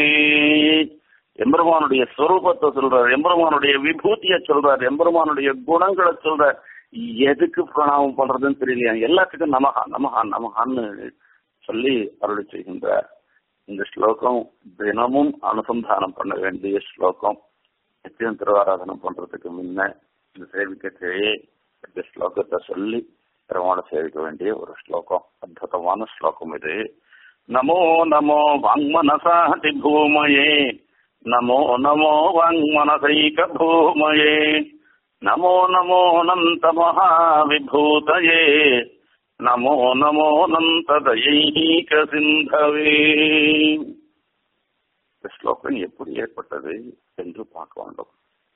எம்பெருமானுடைய ஸ்வரூபத்தை சொல்றார் எம்பெருமானுடைய விபூதியை சொல்றார் எம்பெருமானுடைய குணங்களை சொல்றார் எதுக்கு பிரணாமம் பண்றதுன்னு தெரியலையா எல்லாத்துக்கும் நமகா நமகா நமகான்னு சொல்லி அருளி செய்கின்றார் இந்த ஸ்லோகம் தினமும் அனுசந்தானம் பண்ண வேண்டிய ஸ்லோகம் நித்தியம் திருவாராதனம் பண்றதுக்கு முன்ன இந்த சேவிக்கத்தையே இந்த ஸ்லோகத்தை சொல்லி பெருமாளை சேவிக்க வேண்டிய ஒரு ஸ்லோகம் அற்புதமான ஸ்லோகம் இது நமோ நமோ வாங்மனசாதி பூமயே நமோ நமோ வாங்மனசைக பூமயே நமோ நமோ நந்த மகாவிபூதயே நமோ நமோ நந்ததயைக சிந்தவே இந்த ஸ்லோகம் எப்படி ஏற்பட்டது என்று பார்க்க வேண்டும்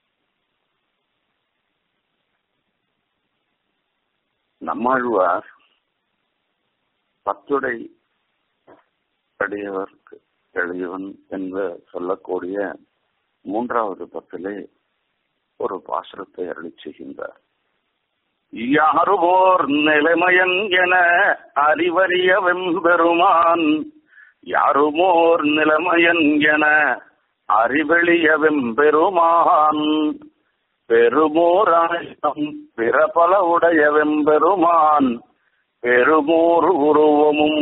நம்மாழ்வார் பத்துடை அடியவர்க்கு எளியவன் என்று சொல்லக்கூடிய மூன்றாவது பத்திலே ஒரு பாசுரத்தை அருளி செய்கின்றார் யாருவோர் நிலைமயன் என அறிவறிய வெம்பெருமான் யாருமோர் நிலைமயன் என அறிவெளிய வெம்பெருமான் பெருமோராயம் பிறபல உடைய வெம்பெருமான் பெருமோர் உருவமும்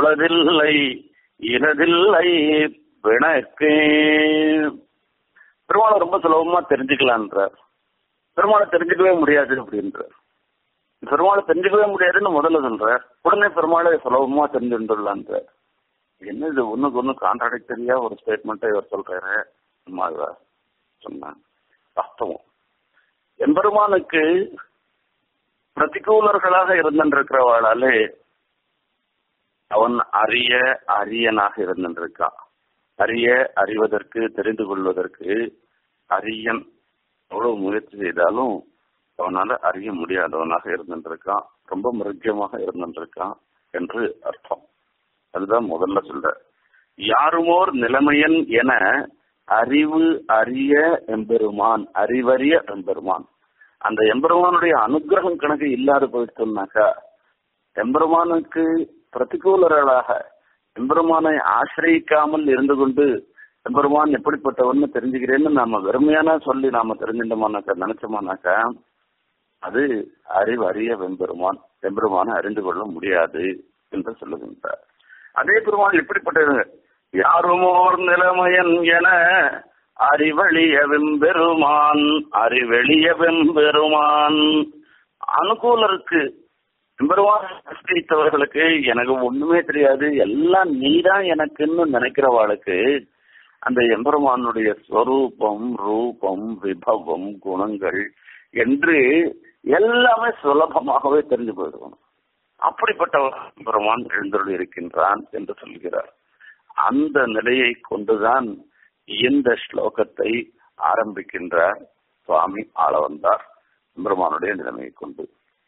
உளதில்லை இனதில்லை பிணக்கே பெருமாளை ரொம்ப சுலபமா தெரிஞ்சுக்கலான்றார் பெருமாளை தெரிஞ்சுக்கவே முடியாது அப்படின்றார் பெருமாளை தெரிஞ்சுக்கவே முடியாதுன்னு முதல்ல சொல்றார் உடனே பெருமாளை சுலபமா தெரிஞ்சுட்டுலான்றார் என்ன இது ஒண்ணுக்கு ஒண்ணு கான்ட்ராடிக்டரியா ஒரு ஸ்டேட்மெண்ட்டை இவர் சொல்றாரு நம்மாழ்வார் சொன்னான் வாஸ்தவம் எம்பெருமானுக்கு பிரதிகூலர்களாக இருந்திருக்கிறவாளாலே அவன் அரிய அரியனாக இருந்திருக்கான் அறிய அறிவதற்கு தெரிந்து கொள்வதற்கு அரியன் எவ்வளவு முயற்சி செய்தாலும் அவனால அறிய முடியாதவனாக இருந்திருக்கான் ரொம்ப மிருக்கியமாக இருந்திருக்கான் என்று அர்த்தம் அதுதான் முதல்ல சொல்ற யாருமோர் நிலைமையன் என அறிவு அறிய எம்பெருமான் அறிவறிய எம்பெருமான் அந்த எம்பெருமானுடைய அனுகிரகம் கணக்கு இல்லாத போயிட்டோம்னாக்கா எம்பெருமானுக்கு பிரதிகூலர்களாக எம்பெருமானை ஆசிரியிக்காமல் இருந்து கொண்டு எம்பெருமான் எப்படிப்பட்டவன்னு தெரிஞ்சுக்கிறேன்னு நாம வெறுமையான சொல்லி நாம தெரிஞ்சிட்டோமானாக்கா நினைச்சோமானாக்கா அது அறிவு அறிய வெம்பெருமான் எம்பெருமானை அறிந்து கொள்ள முடியாது என்று சொல்லுகின்றார் அதே பெருமான் எப்படிப்பட்டது யாருமோர் நிலைமையன் என அறிவழிய வெம்பெருமான் அறிவெளிய வெம்பெருமான் அனுகூலருக்கு பெருமான் ஆசிரியத்தவர்களுக்கு எனக்கு ஒண்ணுமே தெரியாது எல்லாம் நீதான் எனக்குன்னு நினைக்கிறவாளுக்கு அந்த எம்பெருமானுடைய ஸ்வரூபம் ரூபம் விபவம் குணங்கள் என்று எல்லாமே சுலபமாகவே தெரிஞ்சு போயிடுவோம் அப்படிப்பட்ட பெருமான் எழுந்தருள் இருக்கின்றான் என்று சொல்கிறார் அந்த நிலையை கொண்டுதான் இந்த ஸ்லோகத்தை ஆரம்பிக்கின்றார் சுவாமி ஆள வந்தார் பெருமானுடைய நிலைமையை கொண்டு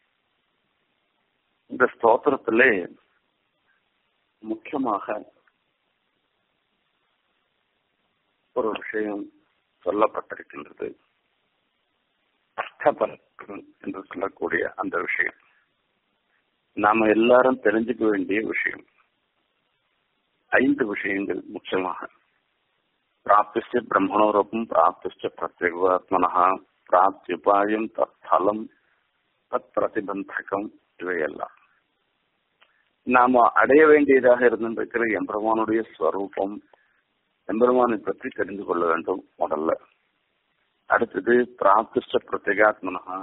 இந்த ஸ்தோத்திரத்திலே முக்கியமாக ஒரு விஷயம் சொல்லப்பட்டிருக்கின்றது அஷ்டபலம் என்று சொல்லக்கூடிய அந்த விஷயம் நாம எல்லாரும் தெரிஞ்சுக்க வேண்டிய விஷயம் ஐந்து விஷயங்கள் முக்கியமாக பிராப்திச்ச பிரம்மணோரூபம் பிராப்திச்ச பிரத்யேகாத்மனா பிராப்தியுபாயம் தத்தலம் தத் பிரதிபந்தகம் இவையெல்லாம் நாம அடைய வேண்டியதாக இருந்திருக்கிற எம்பெருமானுடைய ஸ்வரூபம் எம்பெருமானை பற்றி தெரிந்து கொள்ள வேண்டும் முதல்ல அடுத்தது பிராப்திஷ்ட பிரத்யேகாத்மனா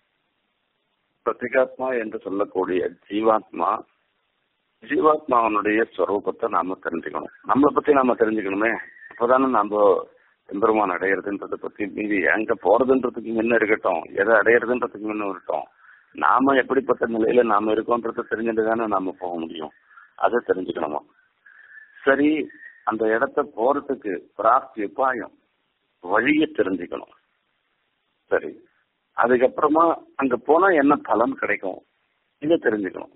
பிரத்யேகாத்மா என்று சொல்லக்கூடிய ஜீவாத்மா ஜீவாத்மாவனுடைய ஸ்வரூபத்தை நாம தெரிஞ்சுக்கணும் நம்மளை பத்தி நாம தெரிஞ்சுக்கணுமே அப்பதானே நம்ம எம்பெருமான் அடையிறதுன்றதை பத்தி மீதி எங்க போறதுன்றதுக்கு முன்ன இருக்கட்டும் எதை அடையிறதுன்றதுக்கு முன்ன இருக்கட்டும் நாம எப்படிப்பட்ட நிலையில நாம இருக்கோன்றத தெரிஞ்சுட்டு தானே நாம போக முடியும் அதை தெரிஞ்சுக்கணுமா சரி அந்த இடத்த போறதுக்கு பிராப்தி உபாயம் வழிய தெரிஞ்சுக்கணும் சரி அதுக்கப்புறமா அங்க போனா என்ன பலன் கிடைக்கும் இதை தெரிஞ்சுக்கணும்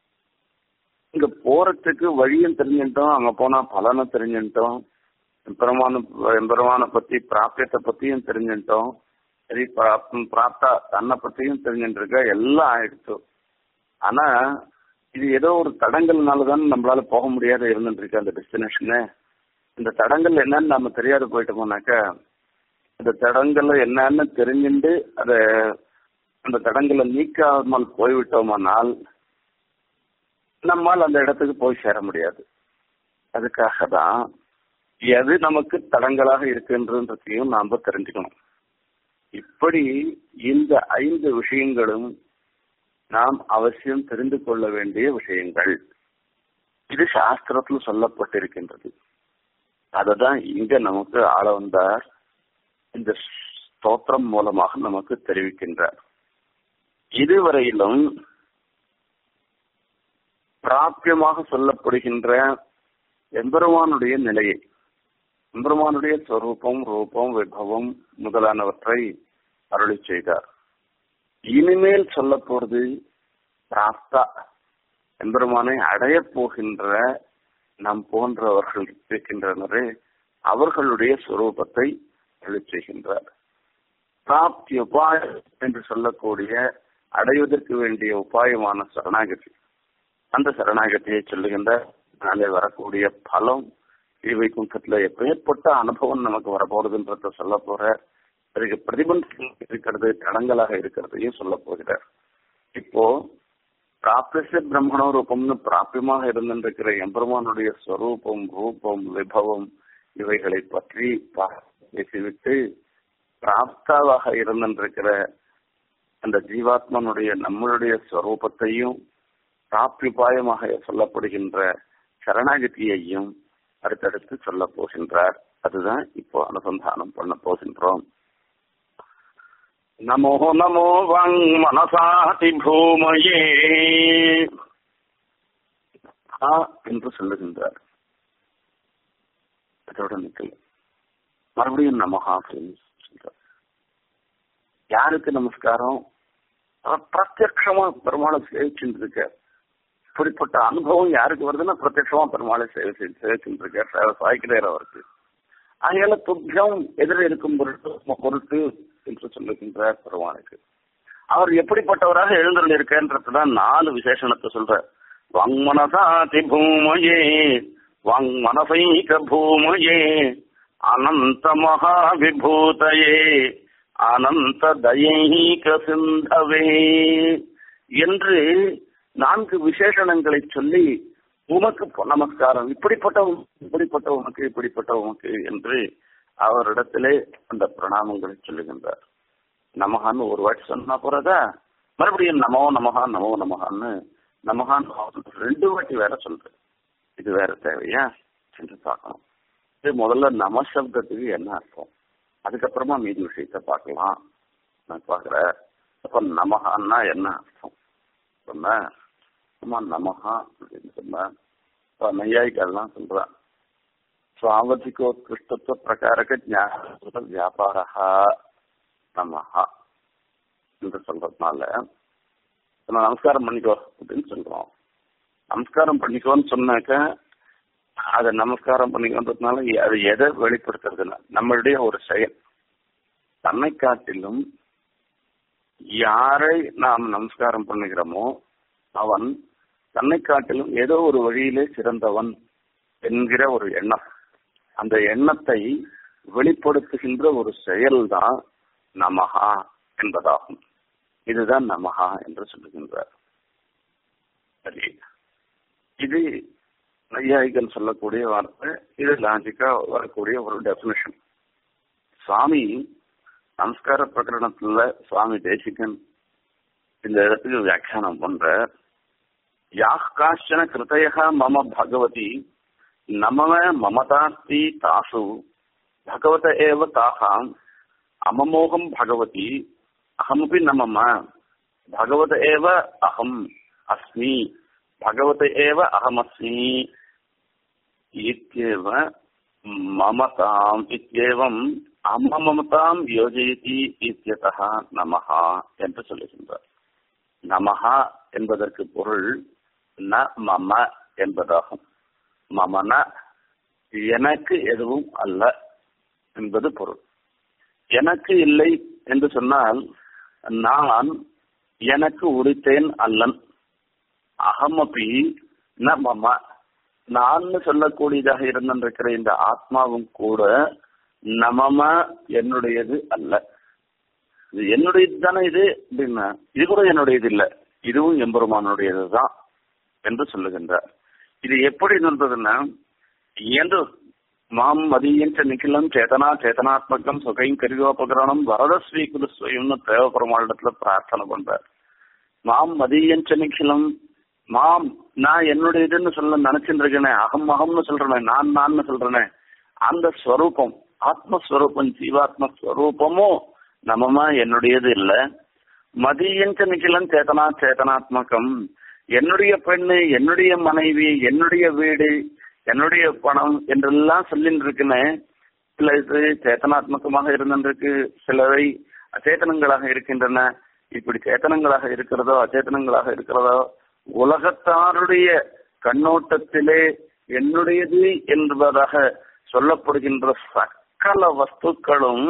இங்க போறதுக்கு வழியும் தெரிஞ்சுட்டோம் அங்க போனா பலனை தெரிஞ்சுட்டோம் எம்பெருமான எம்பெருமான பத்தி பிராப்தியத்தை பத்தியும் தெரிஞ்சுட்டோம் சரி பிராப்தா தன்னை பத்தியும் தெரிஞ்சுட்டு இருக்க எல்லாம் ஆயிடுச்சு ஆனா இது ஏதோ ஒரு தடங்கள்னாலதான் நம்மளால போக முடியாத இருந்துட்டு இருக்கு அந்த டெஸ்டினேஷனு இந்த தடங்கள் என்னன்னு நம்ம தெரியாத போயிட்டோம்னாக்கா அந்த தடங்களை என்னன்னு தெரிஞ்சுட்டு அத அந்த தடங்களை நீக்காமல் போய்விட்டோமானால் நம்மால் அந்த இடத்துக்கு போய் சேர முடியாது அதுக்காக தான் எது நமக்கு தடங்களாக இருக்குன்றதையும் நாம தெரிஞ்சுக்கணும் இப்படி இந்த ஐந்து விஷயங்களும் நாம் அவசியம் தெரிந்து கொள்ள வேண்டிய விஷயங்கள் இது சாஸ்திரத்தில் சொல்லப்பட்டிருக்கின்றது அததான் இங்க நமக்கு ஆள வந்தார் இந்த ஸ்தோத்திரம் மூலமாக நமக்கு தெரிவிக்கின்றார் இதுவரையிலும் பிராபியமாக சொல்லப்படுகின்ற எம்பெருமானுடைய நிலையை எம்பெருமானுடைய ஸ்வரூபம் ரூபம் விபவம் முதலானவற்றை அருளி செய்தார் இனிமேல் சொல்ல போறது பிராப்தா எம்பெருமானை அடையப் போகின்ற நம் போன்றவர்கள் இருக்கின்றனரே அவர்களுடைய சுரூபத்தை அருளி செய்கின்றார் பிராப்தி உபாயம் என்று சொல்லக்கூடிய அடைவதற்கு வேண்டிய உபாயமான சரணாகதி அந்த சரணாகதியை சொல்லுகின்ற நாளே வரக்கூடிய பலம் இவை குண்டத்துல எப்பேற்பட்ட அனுபவம் நமக்கு வரப்போறதுன்றத சொல்ல போற அதுக்கு பிரதிபந்தம் இருக்கிறது தடங்களாக இருக்கிறதையும் சொல்ல போகிறார் இப்போ பிராப்திச பிரம்மணோ ரூபம்னு பிராபியமாக இருந்திருக்கிற எம்பெருமானுடைய ஸ்வரூபம் ரூபம் விபவம் இவைகளை பற்றி பேசிவிட்டு பிராப்தாவாக இருந்திருக்கிற அந்த ஜீவாத்மனுடைய நம்மளுடைய ஸ்வரூபத்தையும் பிராப்தியுபாயமாக சொல்லப்படுகின்ற சரணாகதியையும் அடுத்தடுத்து சொல்ல போகின்றார் அதுதான் இப்போ அனுசந்தானம் பண்ண போகின்றோம் நமோ நமோ வங் மனசாதி பூமயே ஆ என்று சொல்லுகின்றார் அதோட நிக்கல மறுபடியும் நமஹா அப்படின்னு சொல்றார் யாருக்கு நமஸ்காரம் அவர் பிரத்யட்சமா பெருமாளை சேவிச்சுட்டு இருக்கார் இப்படிப்பட்ட அனுபவம் யாருக்கு வருதுன்னா பிரத்யட்சமா பெருமாளை சேவை சேவிச்சுட்டு இருக்கார் சேவை சாய்க்கிறார் அவருக்கு ஆகையால துப்பியம் எதிர இருக்கும் பொருட்டு பொருட்டு என்று சொல்லுகின்றார் பெருமானுக்கு அவர் எப்படிப்பட்டவராக எழுந்தருள் இருக்கன்றதுதான் நாலு விசேஷணத்தை சொல்ற வங்மனசாதி பூமயே வங் மனசைக பூமயே அனந்த மகாவிபூதயே அனந்த தயைக சிந்தவே என்று நான்கு விசேஷணங்களை சொல்லி உமக்கு நமஸ்காரம் இப்படிப்பட்ட இப்படிப்பட்ட உமக்கு இப்படிப்பட்ட உமக்கு என்று அவரிடத்திலே அந்த பிரணாமங்களை சொல்லுகின்றார் நமகான்னு ஒரு வாட்டி சொன்னா போறதா மறுபடியும் நமோ நமகா நமோ நமகான்னு நமகான் ரெண்டு வாட்டி வேற சொல்ற இது வேற தேவையா என்று பார்க்கணும் இது முதல்ல நம சப்தத்துக்கு என்ன அர்த்தம் அதுக்கப்புறமா மீதி விஷயத்த பார்க்கலாம் நான் பாக்குறேன் அப்ப நமகான்னா என்ன அர்த்தம் சொன்ன அம்மா நமகா அப்படின்னு சொன்ன இப்ப நையாயிக்கெல்லாம் சொல்றான் சுவாவதிகோத்கிருஷ்டத்துவ பிரகாரக ஞான வியாபாரா நமஹா என்று சொல்றதுனால நான் நமஸ்காரம் பண்ணிக்கோ அப்படின்னு சொல்றோம் நமஸ்காரம் பண்ணிக்கோன்னு சொன்னாக்க அதை நமஸ்காரம் பண்ணிக்கோன்றதுனால அது எதை வெளிப்படுத்துறதுன்னா நம்மளுடைய ஒரு செயல் தன்னை காட்டிலும் யாரை நாம் நமஸ்காரம் பண்ணுகிறோமோ அவன் தன்னை காட்டிலும் ஏதோ ஒரு வழியிலே சிறந்தவன் என்கிற ஒரு எண்ணம் அந்த எண்ணத்தை வெளிப்படுத்துகின்ற ஒரு செயல்தான் நமகா என்பதாகும் இதுதான் நமகா என்று சொல்லுகின்றார் சரி இது நையாயிகன் சொல்லக்கூடிய வார்த்தை இது லாஜிக்கா வரக்கூடிய ஒரு டெபினிஷன் சுவாமி நமஸ்கார பிரகரணத்துல சுவாமி தேசிகன் இந்த இடத்துக்கு வியாக்கியானம் பண்ற யாஹ் காஷ்டன கிருதய மம பகவதி நமம மமதாஸ்தி தாசு பகவத ஏவ தாகாம் அமமோகம் பகவதி அகமபி நமம பகவத ஏவ அகம் அஸ்மி பகவத ஏவ அகமஸ்மி இத்யேவ மமதாம் இத்யேவம் அமமமதாம் யோஜயதி இத்தியதா நமஹா என்று சொல்லுகின்றார் நமஹா என்பதற்கு பொருள் ந மம என்பதாகும் மமன எனக்கு எதுவும் அல்ல என்பது பொருள் எனக்கு இல்லை என்று சொன்னால் நான் எனக்கு உரித்தேன் அல்லன் அகமபி ந மம நான் சொல்லக்கூடியதாக இருந்திருக்கிற இந்த ஆத்மாவும் கூட நமம என்னுடையது அல்ல இது என்னுடையது தானே இது அப்படின்னா இது கூட என்னுடையது இல்லை இதுவும் எம்பெருமானுடையது தான் என்று சொல்லுகின்றார் இது எப்படி இருந்ததுன்னா என்று மாம் மதியஞ்ச நிகிலம் சேதனா சேதனாத்மகம் சுகையும் கருவோபகரணம் வரத ஸ்வீகுரு ஸ்வயம்னு தேவபெருமாளிடத்துல பிரார்த்தனை பண்றார் மாம் மதியஞ்ச நிகிலம் மாம் நான் என்னுடையதுன்னு சொல்ல நினைச்சுட்டு இருக்கேனே அகம் அகம்னு சொல்றேனே நான் நான் சொல்றேனே அந்த ஸ்வரூபம் ஆத்மஸ்வரூபம் ஜீவாத்ம ஸ்வரூபமும் நமமா என்னுடையது இல்ல மதியஞ்ச நிகிலம் சேதனா சேதனாத்மகம் என்னுடைய பெண்ணு என்னுடைய மனைவி என்னுடைய வீடு என்னுடைய பணம் என்றெல்லாம் சொல்லிட்டு இருக்குன்னு சில இது சேத்தனாத்மகமாக இருந்திருக்கு சிலவை அச்சேதனங்களாக இருக்கின்றன இப்படி சேத்தனங்களாக இருக்கிறதோ அச்சேதனங்களாக இருக்கிறதோ உலகத்தாருடைய கண்ணோட்டத்திலே என்னுடையது என்பதாக சொல்லப்படுகின்ற சகல வஸ்துக்களும்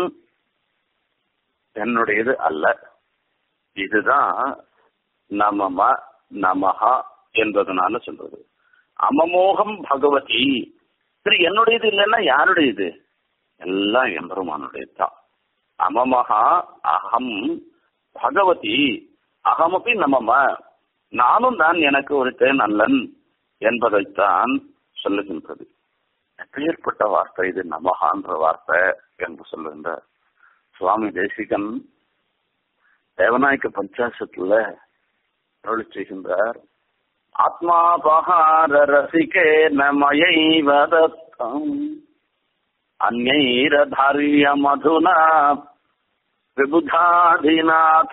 என்னுடையது அல்ல இதுதான் நமம நமஹா என்பதனால சொல்றது அமமோகம் பகவதி சரி என்னுடையது இல்லைன்னா யாருடையது எல்லாம் எம்பெருமானுடையது தான் அமமகா அகம் பகவதி அகமபி நமம நானும் தான் எனக்கு ஒரு தேன் அல்லன் என்பதைத்தான் சொல்லுகின்றது எப்பேற்பட்ட வார்த்தை இது நமகான்ற வார்த்தை என்று சொல்லுகின்ற சுவாமி தேசிகன் தேவநாயக்க பஞ்சாசத்துல அருள் செய்கின்றார் ஆத்மாபகார ரசிகே நமயைவ தத்தம் அந்நைரதாரிய மதுனா விபுதாதிநாத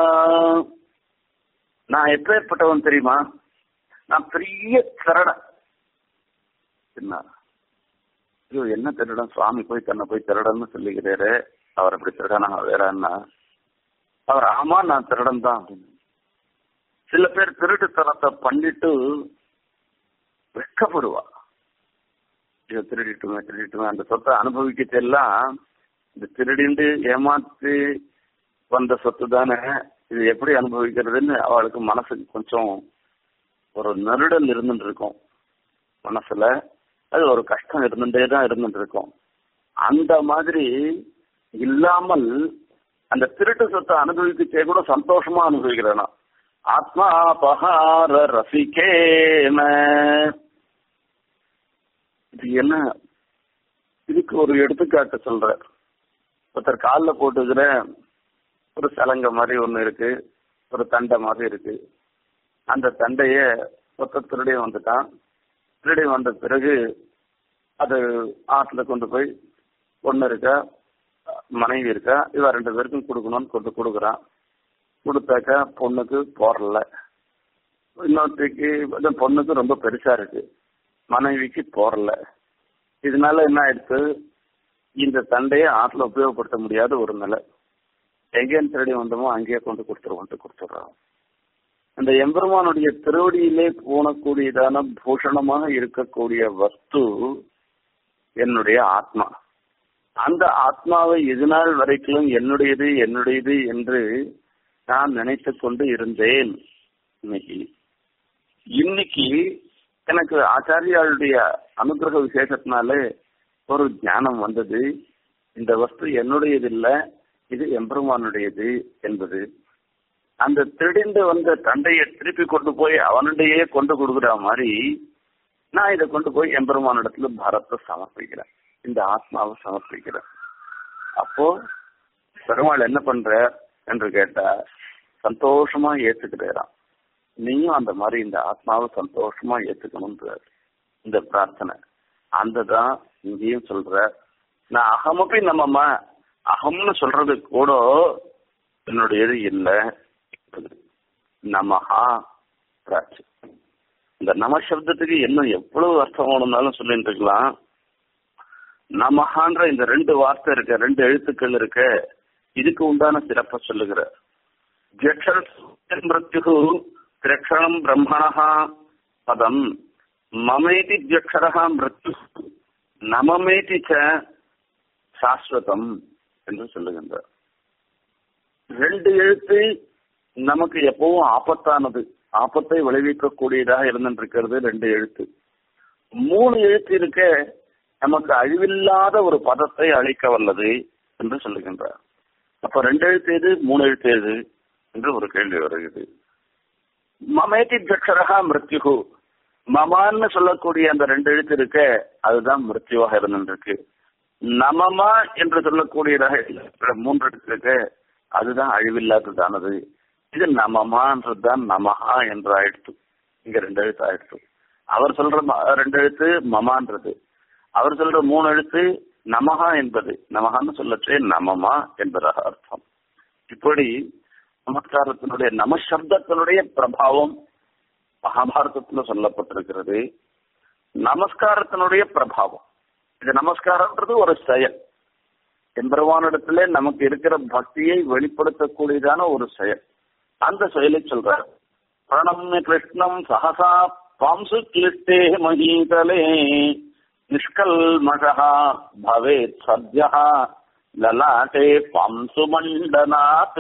நான் எப்பேற்பட்டவன் தெரியுமா நான் பெரிய திருடன் என்ன ஐயோ என்ன திருடன் சுவாமி போய் தன்னை போய் திருடன்னு சொல்லிக்கிறாரு அவர் அப்படி திருடனா வேறன்னா அவர் ஆமா நான் திருடன் தான் அப்படின்னு சில பேர் திருட்டுத்தனத்தை பண்ணிட்டு வெக்கப்படுவா இதை திருடிட்டுமே திருடிட்டுமே அந்த சொத்தை அனுபவிக்கச்செல்லாம் இந்த திருடிண்டு ஏமாத்து வந்த சொத்து தானே இது எப்படி அனுபவிக்கிறதுன்னு அவளுக்கு மனசுக்கு கொஞ்சம் ஒரு நெருடல் இருந்துட்டு இருக்கும் மனசுல அது ஒரு கஷ்டம் இருந்துட்டே தான் இருந்துட்டு இருக்கும் அந்த மாதிரி இல்லாமல் அந்த திருட்டு சொத்தை அனுபவிக்கச்சே கூட சந்தோஷமா அனுபவிக்கிறேனா ஆத்மா பகார ரசிகேன இது என்ன இதுக்கு ஒரு எடுத்துக்காட்டு சொல்ற ஒருத்தர் காலில் போட்டுக்கிற ஒரு சலங்க மாதிரி ஒண்ணு இருக்கு ஒரு தண்டை மாதிரி இருக்கு அந்த தண்டைய ஒருத்தர் திருடி வந்துட்டான் திருடி வந்த பிறகு அது ஆற்றுல கொண்டு போய் பொண்ணு இருக்கா மனைவி இருக்கா இவ ரெண்டு பேருக்கும் கொடுக்கணும்னு கொண்டு கொடுக்குறான் கொடுத்தாக்கா பொண்ணுக்கு போறல இன்னொருத்திக்கு அந்த பொண்ணுக்கு ரொம்ப பெருசா இருக்கு மனைவிக்கு போறல இதனால என்ன ஆயிடுச்சு இந்த தண்டையை ஆற்றுல உபயோகப்படுத்த முடியாத ஒரு நிலை எங்கேன்னு திருடி வந்தோமோ அங்கேயே கொண்டு கொடுத்துருவோன்ட்டு கொடுத்துட்றோம் அந்த எம்பெருமானுடைய திருவடியிலே போனக்கூடியதான பூஷணமாக இருக்கக்கூடிய வஸ்து என்னுடைய ஆத்மா அந்த ஆத்மாவை இது நாள் வரைக்கும் என்னுடையது என்னுடையது என்று நான் நினைத்து கொண்டு இருந்தேன் இன்னைக்கு இன்னைக்கு எனக்கு ஆச்சாரியாளுடைய அனுகிரக விசேஷத்தினாலே ஒரு ஞானம் வந்தது இந்த வஸ்து என்னுடையது இல்ல இது எம்பெருமானுடையது என்பது அந்த திருடிந்து வந்த தண்டையை திருப்பி கொண்டு போய் அவனுடையே கொண்டு கொடுக்குற மாதிரி நான் இதை கொண்டு போய் எம்பெருமானிடத்துல பாரத்தை சமர்ப்பிக்கிறேன் இந்த ஆத்மாவை சமர்ப்பிக்கிறேன் அப்போ பெருமாள் என்ன பண்ற என்று கேட்டா சந்தோஷமா ஏத்துக்கிறாராம் நீயும் அந்த மாதிரி இந்த ஆத்மாவை சந்தோஷமா ஏத்துக்கணும்ன்ற இந்த பிரார்த்தனை அந்த தான் இங்கேயும் சொல்ற நான் அகமப்பி நம்மம்மா அகம்னு சொல்றது கூட என்னுடையது இல்லை நமஹா பிராச்சு இந்த நம சப்தத்துக்கு இன்னும் எவ்வளவு அர்த்தம் வேணும்னாலும் சொல்லிட்டு இருக்கலாம் நமஹான்ற இந்த ரெண்டு வார்த்தை இருக்க ரெண்டு எழுத்துக்கள் இருக்க இதுக்கு உண்டான சிறப்பை சொல்லுகிற மிருத்யு திரக்ஷணம் பிரம்மணா பதம் மமேதி ஜக்ஷரா மிருத்யு நமமேதி ச சாஸ்வதம் என்று சொல்லுகின்றார் ரெண்டு எழுத்து நமக்கு எப்பவும் ஆபத்தானது ஆபத்தை விளைவிக்கக்கூடியதாக இருந்திருக்கிறது ரெண்டு எழுத்து மூணு எழுத்து இருக்க நமக்கு அழிவில்லாத ஒரு பதத்தை அழிக்க வல்லது என்று சொல்லுகின்றார் அப்ப ரெண்டு எழுத்து எது மூணு எழுத்து எது என்று ஒரு கேள்வி வருகிறது மமேதி ஜக்ஷரகா மிருத்யுகு மமான்னு சொல்லக்கூடிய அந்த ரெண்டு எழுத்து இருக்க அதுதான் மிருத்யுவாக இருந்திருக்கு நமமா என்று சொல்லக்கூடியதாக இருக்கிற மூன்று எழுத்து இருக்க அதுதான் அழிவில்லாததானது இது நமமான்றதுதான் நமஹா என்று ஆயிடுத்து இங்க ரெண்டு எழுத்து ஆயிடுத்து அவர் சொல்ற ரெண்டு எழுத்து மமான்றது அவர் சொல்ற மூணு எழுத்து நமஹா என்பது நமகான்னு சொல்லச்சே நமமா என்பதாக அர்த்தம் இப்படி நமஸ்காரத்தினுடைய நமசப்தத்தினுடைய பிரபாவம் மகாபாரதத்துல சொல்லப்பட்டிருக்கிறது நமஸ்காரத்தினுடைய பிரபாவம் இது நமஸ்காரம்ன்றது ஒரு செயல் எம்பெருமானிடத்திலே நமக்கு இருக்கிற பக்தியை வெளிப்படுத்தக்கூடியதான ஒரு செயல் அந்த செயலை சொல்றார் பிரணம்ய கிருஷ்ணம் சகசா பாம்சு கிளிஷ்டே மகீதலே நிஷ்கல்மஷா பவேத் சத்யா லலாட்டே பாம்சு மண்டனாத்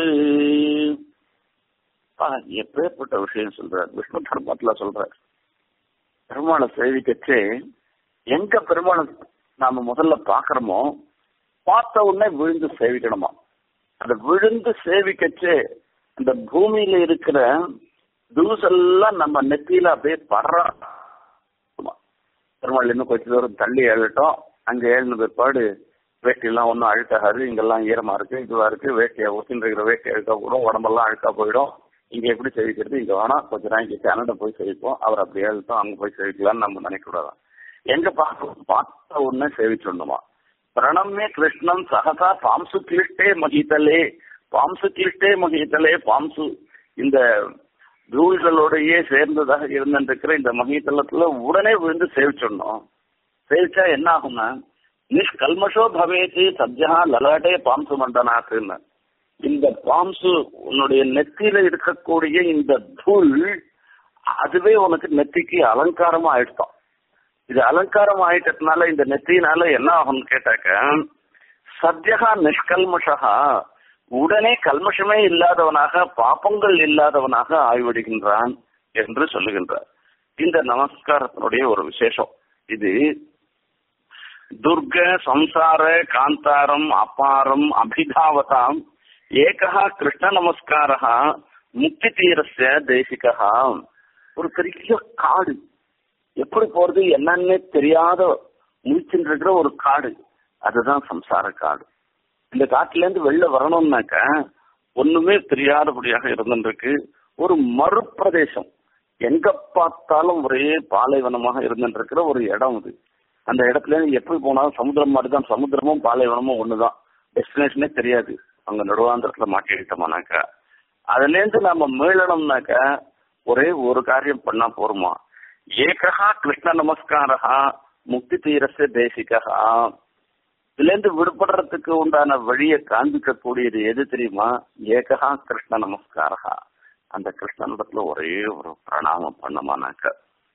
எப்பேற்பட்ட விஷயம் சொல்றார் விஷ்ணு தர்மத்துல சொல்றார் பெருமாளை சேவிக்கச்சே எங்க பெருமாளை நாம முதல்ல பாக்குறோமோ பார்த்த உடனே விழுந்து சேவிக்கணுமா அந்த விழுந்து சேவிக்கச்சே அந்த பூமியில இருக்கிற தூசெல்லாம் நம்ம நெத்தியில அப்படியே படுற பெருமாள் இன்னும் கொஞ்ச தூரம் தள்ளி ஏழட்டும் அங்க ஏழின பிற்பாடு வேட்டியெல்லாம் ஒன்றும் அழுக்காகாது இங்கெல்லாம் ஈரமா இருக்கு இதுவா இருக்கு வேட்டியை ஒத்தின்னு இருக்கிற வேட்டி அழுக்கா போடும் உடம்பெல்லாம் அழுக்கா போயிடும் இங்க எப்படி செவிக்கிறது இங்க வேணாம் கொஞ்ச நாள் இங்க கனடா போய் செவிப்போம் அவர் அப்படி எழுத்தோம் அங்க போய் செவிக்கலாம்னு நம்ம நினைக்க கூடாது எங்க பார்க்க பார்த்த உடனே சேவிச்சுடணுமா பிரணம்ய கிருஷ்ணம் சகசா பாம்சு கிளிஷ்டே மகிதலே பாம்சு கிளிஷ்டே மகிதலே பாம்சு இந்த தூள்களோடையே சேர்ந்ததாக இருந்திருக்கிற இந்த மகிதலத்துல உடனே விழுந்து சேவிச்சிடணும் சேவிச்சா என்ன ஆகும்னா நிஷ்கல்மஷோ பவேத்து சத்யா லலாட்டே பாம்சு மண்டனாக்குன்னு இந்த பாம்சு உன்னுடைய நெத்தியில இருக்கக்கூடிய இந்த தூள் அதுவே உனக்கு நெத்திக்கு அலங்காரமா ஆயிடுதான் இது அலங்காரம் ஆயிட்டதுனால இந்த நெத்தியினால என்ன ஆகும்னு கேட்டாக்க சத்யகா நிஷ்கல்மஷா உடனே கல்மஷமே இல்லாதவனாக பாப்பங்கள் இல்லாதவனாக ஆய்விடுகின்றான் என்று சொல்லுகின்றார் இந்த நமஸ்காரத்தினுடைய ஒரு விசேஷம் இது துர்க சம்சார காந்தாரம் அபாரம் அபிதாவதாம் ஏகா கிருஷ்ண நமஸ்காரா முக்தி தீரஸ்ய தேசிகா ஒரு பெரிய காடு எப்படி போறது என்னன்னே தெரியாத முழிச்சுட்டு இருக்கிற ஒரு காடு அதுதான் சம்சார காடு இந்த காட்டுல இருந்து வெளில வரணும்னாக்க ஒண்ணுமே தெரியாதபடியாக இருந்துருக்கு ஒரு மறுப்பிரதேசம் எங்க பார்த்தாலும் ஒரே பாலைவனமாக இருந்துருக்கிற ஒரு இடம் இது அந்த இடத்துல இருந்து எப்படி போனாலும் சமுத்திரம் மாதிரி தான் சமுத்திரமும் பாலைவனமும் ஒண்ணுதான் டெஸ்டினேஷனே தெரியாது அங்க நடுவாந்திரத்துல மாட்டிக்கிட்டோமானாக்கா அதுல இருந்து நாம மீளணும்னாக்க ஒரே ஒரு காரியம் பண்ணா போருமா ஏகா கிருஷ்ண நமஸ்காரா முக்தி தீரஸ்ய தேசிகா இதுல இருந்து விடுபடுறதுக்கு உண்டான வழியை காண்பிக்க கூடியது எது தெரியுமா ஏகா கிருஷ்ண நமஸ்காரா அந்த கிருஷ்ணனிடத்துல ஒரே ஒரு பிரணாமம் பண்ணமானாக்க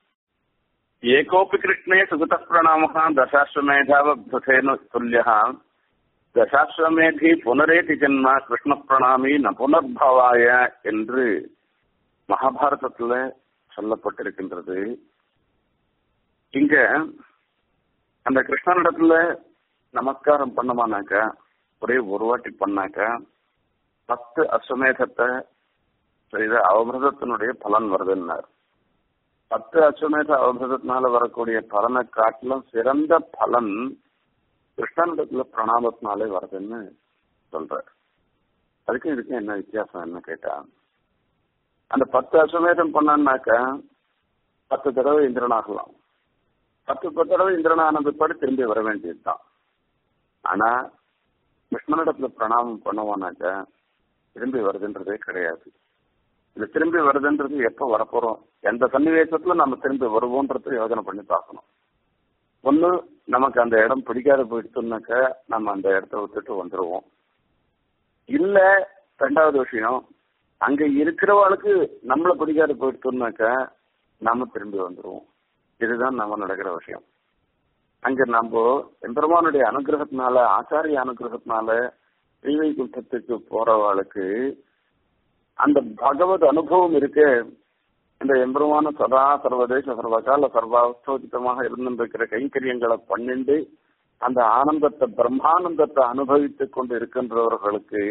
ஏகோபி கிருஷ்ணே சுகத பிரணாம தசாஸ்வமேதாவபுதேன துல்லியா தசாஸ்வமேதி புனரேதி ஜென்ம கிருஷ்ண பிரணாமி ந புனர்பவாய என்று மகாபாரதத்துல சொல்லப்பட்டிருக்கின்றது இங்க அந்த கிருஷ்ணனிடத்துல நமஸ்காரம் பண்ணமானாக்க ஒரே ஒரு வாட்டி பண்ணாக்க பத்து அஸ்வமேதத்தை செய்த அவபிரதத்தினுடைய பலன் வருதுன்னார் பத்து அஸ்வமேத அவபிரதத்தினால வரக்கூடிய பலனை காட்டிலும் சிறந்த பலன் கிருஷ்ணனிடத்துல பிரணாமத்தினாலே வருதுன்னு சொல்றார் அதுக்கும் இதுக்கும் என்ன வித்தியாசம் என்ன கேட்டா அந்த பத்து அஸ்வமேதம் பண்ணான்னாக்க பத்து தடவை இந்திரன் ஆகலாம் பத்து பத்து தடவை இந்திரன் ஆன பிற்பாடு திரும்பி வர வேண்டியதுதான் ஆனா கிருஷ்ணனிடத்துல பிரணாமம் பண்ணுவோம்னாக்க திரும்பி வருதுன்றதே கிடையாது இது திரும்பி வருதுன்றது எப்ப வரப்போறோம் எந்த சன்னிவேசத்துல நம்ம திரும்பி வருவோன்றது யோசனை பண்ணி பார்க்கணும் ஒண்ணு நமக்கு அந்த இடம் பிடிக்காத போயிடுச்சுனாக்க நம்ம அந்த இடத்த விட்டுட்டு வந்துருவோம் இல்ல ரெண்டாவது விஷயம் அங்க இருக்கிறவளுக்கு நம்மள பிடிக்காத போயிடுச்சுனாக்க நாம திரும்பி வந்துருவோம் இதுதான் நம்ம நடக்கிற விஷயம் அங்க நம்ம எம்பெருமானுடைய அனுகிரகத்தினால ஆச்சாரிய அனுகிரகத்தினால ஸ்ரீவைகுண்டத்துக்கு போறவாளுக்கு அந்த பகவத் அனுபவம் இருக்கு இந்த எம்பெருமான சதா சர்வதேச சர்வகால சர்வாஸ்தோதித்தமாக இருந்திருக்கிற கைங்கரியங்களை பண்ணிண்டு அந்த ஆனந்தத்தை பிரம்மானந்தத்தை அனுபவித்துக் கொண்டு இருக்கின்றவர்களுக்கு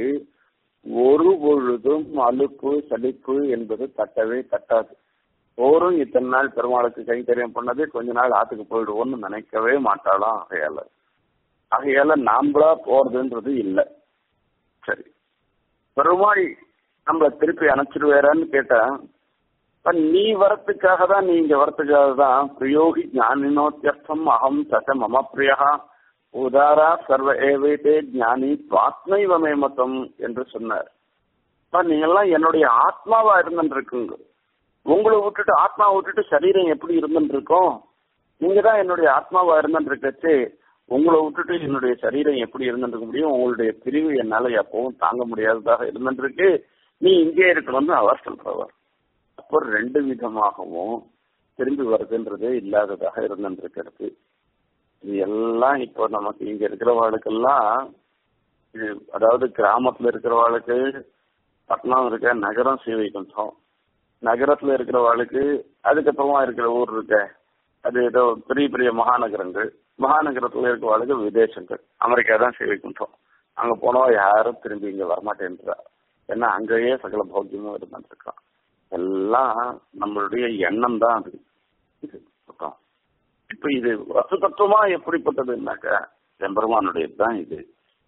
ஒரு பொழுதும் அலுப்பு சலிப்பு என்பது தட்டவே தட்டாது போரும் இத்தனை நாள் பெருமாளுக்கு கைங்கரியம் பண்ணது கொஞ்ச நாள் ஆத்துக்கு போயிடுவோம்னு நினைக்கவே மாட்டாளாம் ஆகையால ஆகையால நாம்பளா போறதுன்றது இல்லை சரி பெருமாள் நம்மள திருப்பி அனுப்பிச்சிருவேறான்னு கேட்டா இப்ப நீ வரத்துக்காக தான் நீ இங்க வரத்துக்காக தான் பிரியோகி ஞானினோத்தியர்த்தம் அகம் சச மம பிரியா உதாரா சர்வ ஏவேதே ஞானி துவாத்மைவமே மதம் என்று சொன்னார் இப்ப நீங்கெல்லாம் என்னுடைய ஆத்மாவா இருந்துருக்குங்க உங்களை விட்டுட்டு ஆத்மாவை விட்டுட்டு சரீரம் எப்படி இருந்துருக்கோம் நீங்க தான் என்னுடைய ஆத்மாவா இருந்துருக்கச்சு உங்களை விட்டுட்டு என்னுடைய சரீரம் எப்படி இருந்துருக்க முடியும் உங்களுடைய பிரிவு என்னால எப்பவும் தாங்க முடியாததாக இருந்துருக்கு நீ இங்கே இருக்கணும்னு அவர் சொல்றவர் அப்போ ரெண்டு விதமாகவும் திரும்பி வருதுன்றதே இல்லாததாக இருந்துருக்கிறது இது எல்லாம் இப்போ நமக்கு இங்க இருக்கிறவாளுக்கெல்லாம் இது அதாவது கிராமத்துல இருக்கிறவாளுக்கு பட்டணம் இருக்க நகரம் சீவைகுண்டம் நகரத்துல இருக்கிறவாளுக்கு அதுக்கப்புறமா இருக்கிற ஊர் இருக்க அது ஏதோ பெரிய பெரிய மகாநகரங்கள் மகாநகரத்துல இருக்கிறவாளுக்கு விதேசங்கள் அமெரிக்கா தான் சீவைகுண்டம் அங்க போனவா யாரும் திரும்பி இங்க வரமாட்டேன்றா ஏன்னா அங்கேயே சகல பௌத்தியமும் இருந்துருக்கான் எல்லாம் நம்மளுடைய எண்ணம் தான் அது இது இப்ப இது வசு தத்துவமா எப்படிப்பட்டதுன்னாக்கா எம்பெருமானுடையது தான் இது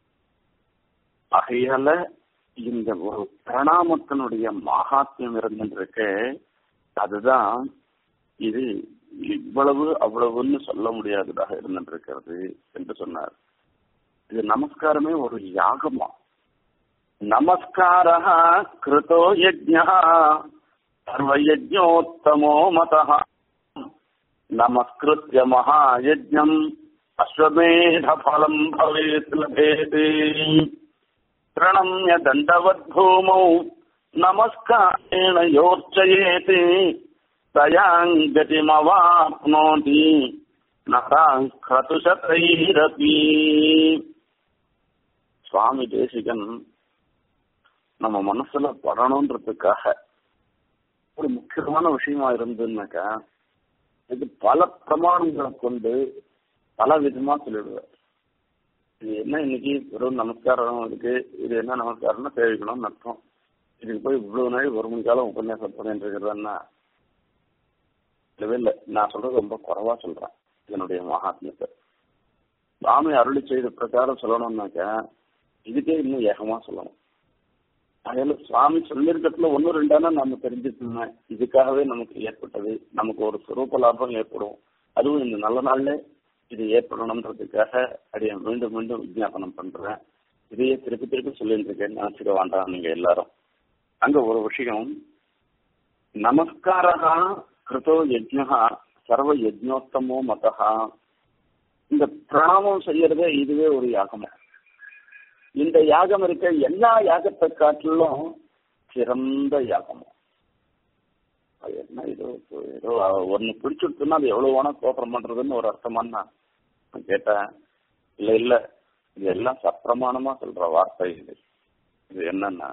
ஆகையால இந்த ஒரு பிரணாமத்தினுடைய மகாத்மியம் இருந்துருக்கு அதுதான் இது இவ்வளவு அவ்வளவுன்னு சொல்ல முடியாததாக இருந்துருக்கிறது என்று சொன்னார் இது நமஸ்காரமே ஒரு யாகமா நமஸ்கார கிருதோ யஜ்ஞா சர்வயஜ்ஞோத்தமோ மத நமஸ்கிருத்திய மகாயஜ்ஞம் அஸ்வமேத பலம் பவேத் லபேத் பிரணம்ய தண்டவத்பூமௌ நமஸ்காரேण योर्चयेत् தயாங்கதிமவாப்னோதி நதாங் கிரதுசதைரபி சுவாமி தேசிகன் நம்ம மனசுல படணுன்றதுக்காக ஒரு முக்கியமான விஷயமா இருந்ததுன்னாக்கா இது பல பிரமாணங்களை கொண்டு பல விதமா சொல்லிடுவார் இது என்ன இன்னைக்கு வெறும் நமஸ்காரம் இருக்கு இது என்ன நமஸ்காரம்னா சேவிக்கணும்னு அர்த்தம் இதுக்கு போய் இவ்வளவு நாள் ஒரு மணி காலம் உபன்யாசம் பண்ணிட்டு இருக்கிறதுன்னா இல்லவே இல்லை நான் சொல்றது ரொம்ப குறைவா சொல்றேன் இதனுடைய மகாத்மியத்தை சுவாமி அருளி செய்த பிரகாரம் சொல்லணும்னாக்கா இதுக்கே இன்னும் ஏகமா சொல்லணும் அதில் சுவாமி சொல்லியிருக்கிறதுல ஒன்னும் ரெண்டானா நம்ம தெரிஞ்சுக்கணுமே இதுக்காகவே நமக்கு ஏற்பட்டது நமக்கு ஒரு சுரூப லாபம் ஏற்படும் அதுவும் இந்த நல்ல நாள்ல இது ஏற்படணுன்றதுக்காக அடைய மீண்டும் மீண்டும் விஜாபனம் பண்றேன் இதையே திருப்பி திருப்பி சொல்லிட்டு இருக்கேன் நினைச்சுக்க வேண்டாம் நீங்க எல்லாரும் அங்க ஒரு விஷயம் நமஸ்காரா கிருதோ யஜ்ஞா சர்வ யஜ்னோத்தமோ மதா இந்த பிரணாமம் செய்யறதே இதுவே ஒரு யாகமா இந்த யாகம் இருக்க எல்லா யாகத்தை காட்டிலும் சிறந்த யாகம் அது என்ன இது ஏதோ ஒன்னு பிடிச்சிருச்சுன்னா அது எவ்வளவு வேணா கோபுரம் பண்றதுன்னு ஒரு அர்த்தமானா நான் கேட்டேன் இல்ல இல்ல இது எல்லாம் சப்பிரமாணமா சொல்ற வார்த்தை இது இது என்னன்னா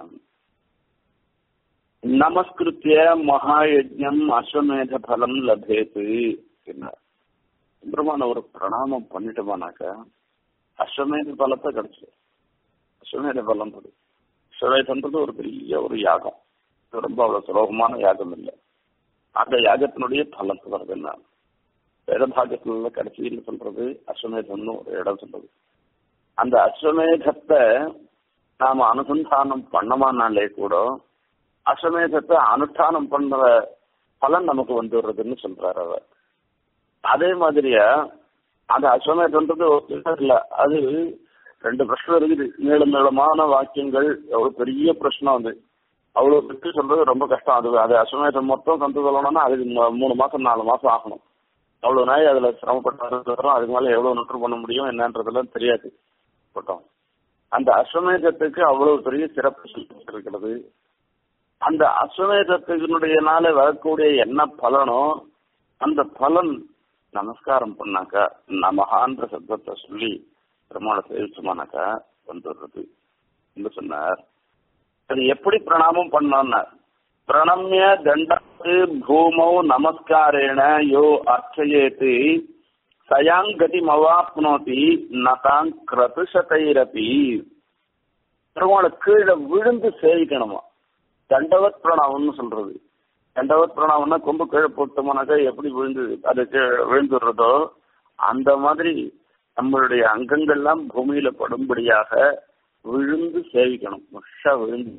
நமஸ்கிருத்திய மகாயஜம் அஸ்வமேத பலம் லபேத்து என்ன சுப்பிரமான ஒரு பிரணாமம் பண்ணிட்டோமானாக்கா அஸ்வமேத பலத்தை கிடைச்சிடும் அஸ்வமேத பலம்ன்றது அஸ்வமேதன்றது ஒரு பெரிய ஒரு யாகம் இது ரொம்ப அவ்வளவு சுலபமான யாகம் இல்லை அந்த யாகத்தினுடைய பலத்து வருது என்ன வேதபாகத்துல கடைசியில் சொல்றது அஸ்வமேதம்னு ஒரு இடம் சொல்றது அந்த அஸ்வமேதத்தை நாம அனுசந்தானம் பண்ணமானாலே கூட அஸ்வமேதத்தை அனுஷ்டானம் பண்ற பலன் நமக்கு வந்துடுறதுன்னு சொல்றாரு அவர் அதே மாதிரியா அந்த அஸ்வமேதன்றது இல்ல அது ரெண்டு பிரச்சனை இருக்குது நீள நீளமான வாக்கியங்கள் எவ்வளவு பெரிய பிரச்சனை வந்து அவ்வளவு பெற்று சொல்றது ரொம்ப கஷ்டம் அது அது அஸ்வமேதம் மொத்தம் கந்து சொல்லணும்னா அதுக்கு மூணு மாசம் நாலு மாசம் ஆகணும் அவ்வளவு நாய் அதுல சிரமப்பட்டு அதுக்கு மேல எவ்வளவு நுற்று பண்ண முடியும் என்னன்றதெல்லாம் தெரியாது போட்டோம் அந்த அஸ்வமேதத்துக்கு அவ்வளவு பெரிய சிறப்பு இருக்கிறது அந்த அஸ்வமேதத்தினுடைய நாள வரக்கூடிய என்ன பலனோ அந்த பலன் நமஸ்காரம் பண்ணாக்கா நமகான்ற சப்தத்தை சொல்லி பெருமாளை சேவிச்சோமானாக்கா வந்துடுறது என்று சொன்னார் அது எப்படி பிரணாமம் பண்ணோம்னா பிரணம்ய தண்டாத்து பூமௌ நமஸ்காரேண யோ அர்ச்சயேத்து சயாங்கதி மவாப்னோதி நதாங் கிரதுஷதைரபி பெருமாளை கீழே விழுந்து சேவிக்கணுமா தண்டவத் பிரணாமம்னு சொல்றது தண்டவத் பிரணாமம்னா கொம்பு கீழே போட்டோம்னாக்கா எப்படி விழுந்து அது விழுந்துடுறதோ அந்த மாதிரி நம்மளுடைய அங்கங்கள்லாம் பூமியில படும்படியாக விழுந்து சேவிக்கணும் முஷா விழுந்து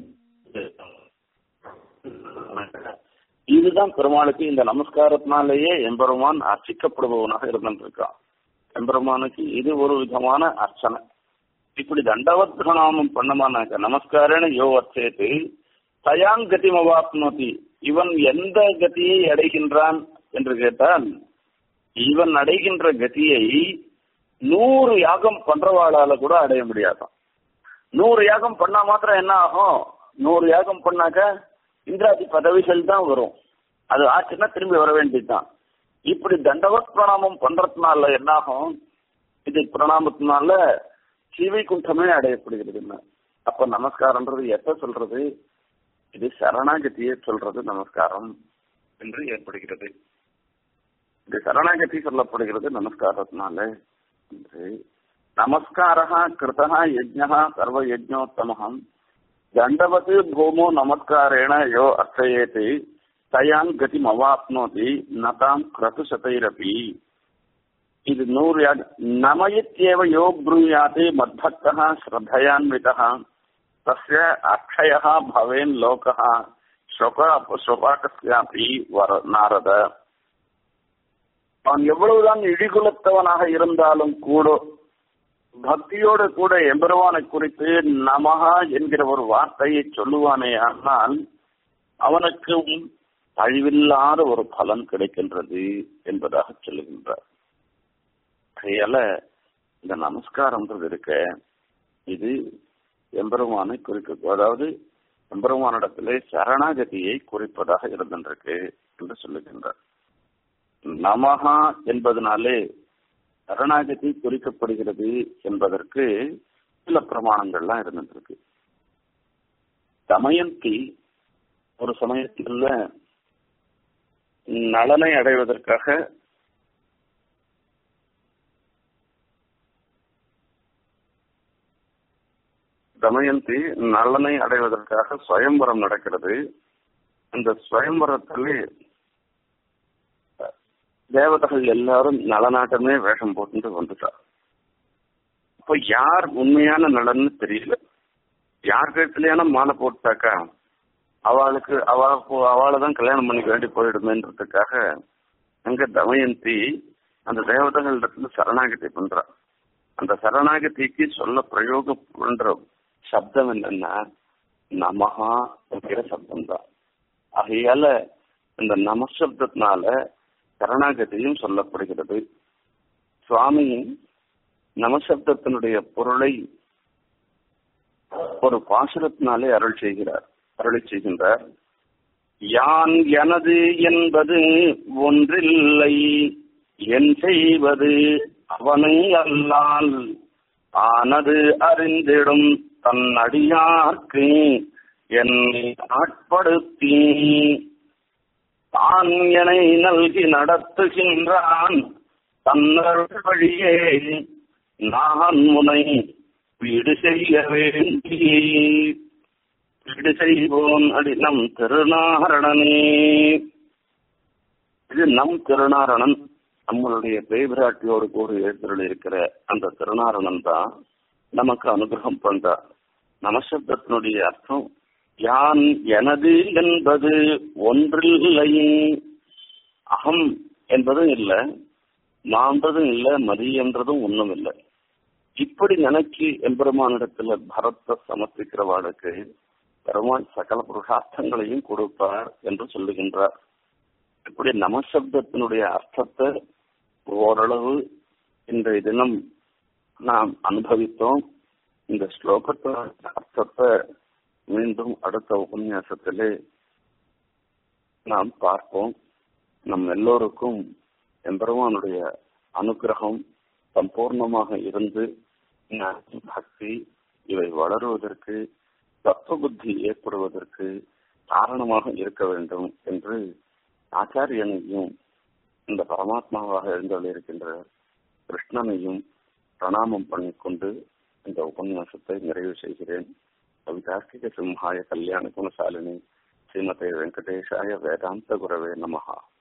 இதுதான் பெருமாளுக்கு இந்த நமஸ்காரத்தினாலேயே எம்பெருமான் அர்ச்சிக்கப்படுபவனாக இருந்திருக்கான் எம்பெருமானுக்கு இது ஒரு விதமான அர்ச்சனை இப்படி தண்டவத் பிரணாமம் பண்ணமானாக்க நமஸ்காரன யோ அர்ச்சேத்து தயாங் கதி மவாப்னோதி இவன் எந்த கதியை அடைகின்றான் என்று கேட்டால் இவன் அடைகின்ற கதியை நூறு யாகம் பண்றவாளால கூட அடைய முடியாதான் நூறு யாகம் பண்ணா மாத்திரம் என்ன ஆகும் நூறு யாகம் பண்ணாக்க இந்திராதி பதவிகள் தான் வரும் அது ஆச்சுன்னா திரும்பி வர வேண்டியதுதான் இப்படி தண்டவத் பிரணாமம் பண்றதுனால என்னாகும் இது பிரணாமத்தினால சிவை குண்டமே அடையப்படுகிறது அப்ப நமஸ்காரம்ன்றது எப்ப சொல்றது இது சரணாகதியை சொல்றது நமஸ்காரம் என்று ஏற்படுகிறது இது சரணாகதி சொல்லப்படுகிறது நமஸ்காரத்தினால என்று நமஸ்காரா கிருதா யஜ்ஞா சர்வ யஜ்ஞோத்தமம் தண்டவத் பூமோ நமஸ்காரேண யோ அர்ச்சயேத் தயாங் கதிம் அவாப்னோதி நதாம் கிரது சதைரபி இது நூறு யார்டு நமயித்யேவ யோ ப்ரூயாத் மத்பக்தः ஸ்ரத்தயான்விதः தஸ்ய அக்ஷயः பவேன் லோகः ஸ்வபாகஸ்யாபி வர நாரத அவன் எவ்வளவுதான் இடிகுலத்தவனாக இருந்தாலும் கூட பக்தியோடு கூட எம்பெருவானை குறித்து நமகா என்கிற ஒரு வார்த்தையை சொல்லுவானே ஆனால் அவனுக்கு அழிவில்லாத ஒரு பலன் கிடைக்கின்றது என்பதாக சொல்லுகின்றார் கையால இந்த நமஸ்காரம்ன்றது இருக்க இது எம்பெருமானை குறிக்க அதாவது எம்பெருமானிடத்திலே சரணாகதியை குறிப்பதாக இருந்திருக்கு என்று சொல்லுகின்றார் நமகா என்பதனாலே சரணாகதி குறிக்கப்படுகிறது என்பதற்கு சில பிரமாணங்கள்லாம் இருந்துருக்கு தமயந்தி ஒரு சமயத்தில் நலனை அடைவதற்காக தமயந்தி நலனை அடைவதற்காக சுயம்பரம் நடக்கிறது அந்த சுயம்பரத்திலே தேவதைகள் எல்லாரும் நலநாட்டமே வேஷம் போட்டு வந்துட்டா அப்ப யார் உண்மையான நலன்னு தெரியல யார் கழுத்துலயான மாலை போட்டாக்கா அவளுக்கு அவ அவளை தான் கல்யாணம் பண்ணிக்க வேண்டி போயிடுமேன்றதுக்காக அங்க தமயந்தி அந்த தேவதைகளிடத்துல சரணாகதி பண்றா அந்த சரணாகதிக்கு சொல்ல பிரயோகம் பண்ற சப்தம் என்னன்னா நமஹா என்கிற சப்தம் தான் ஆகையால இந்த நமசப்தத்தினால சரணாகதியும் சொல்லப்படுகிறது சுவாமி நமசப்தத்தினுடைய பொருளை ஒரு பாசுரத்தினாலே அருள் செய்கிறார் அருளை செய்கின்றார் யான் எனது என்பது ஒன்றில்லை என் செய்வது அவனை அல்லால் ஆனது அறிந்திடும் தன் அடியார்க்கு என்னை ஆட்படுத்தி தான் என நல்கி நடத்துகின்றான் தன்னருள் வழியே நான் முனை வீடு செய்ய வேண்டி வீடு செய்வோன் அடி நம் திருநாரணனே இது நம் திருநாரணன் நம்மளுடைய பேபிராட்டியோடு கூட எழுந்தருள் இருக்கிற அந்த திருநாரணன் தான் நமக்கு அனுகிரகம் பண்றார் நமசப்தத்தினுடைய அர்த்தம் யான் எனது என்பது ஒன்றில்லை அகம் என்பதும் இல்லை நான்றதும் இல்லை மதி என்றதும் ஒண்ணும் இல்லை இப்படி நினைச்சு எம்பெருமானிடத்துல பரத்தை சமர்ப்பிக்கிறவாளுக்கு பெருமாள் சகல புருஷார்த்தங்களையும் கொடுப்பார் என்று சொல்லுகின்றார் இப்படி நமசப்தத்தினுடைய அர்த்தத்தை ஓரளவு இன்றைய தினம் நாம் அனுபவித்தோம் இந்த ஸ்லோகத்தோட அர்த்தத்தை மீண்டும் அடுத்த உபன்யாசத்திலே நாம் பார்ப்போம் நம் எல்லோருக்கும் எம்பெருமானுடைய அனுகிரகம் சம்பூர்ணமாக இருந்து பக்தி இவை வளருவதற்கு தத்துவ புத்தி ஏற்படுவதற்கு காரணமாக இருக்க வேண்டும் என்று ஆச்சாரியனையும் இந்த பரமாத்மாவாக எழுந்தள்ளிருக்கின்ற கிருஷ்ணனையும் பிரணாமம் பண்ணிக்கொண்டு இந்த உபன்யாசத்தை நிறைவு செய்கிறேன் கவிதார்க்கிக சிம்ஹாய கல்யாண குணசாலினி ஸ்ரீமதே வெங்கடேஷாய வேதாந்த குரவே நமஹா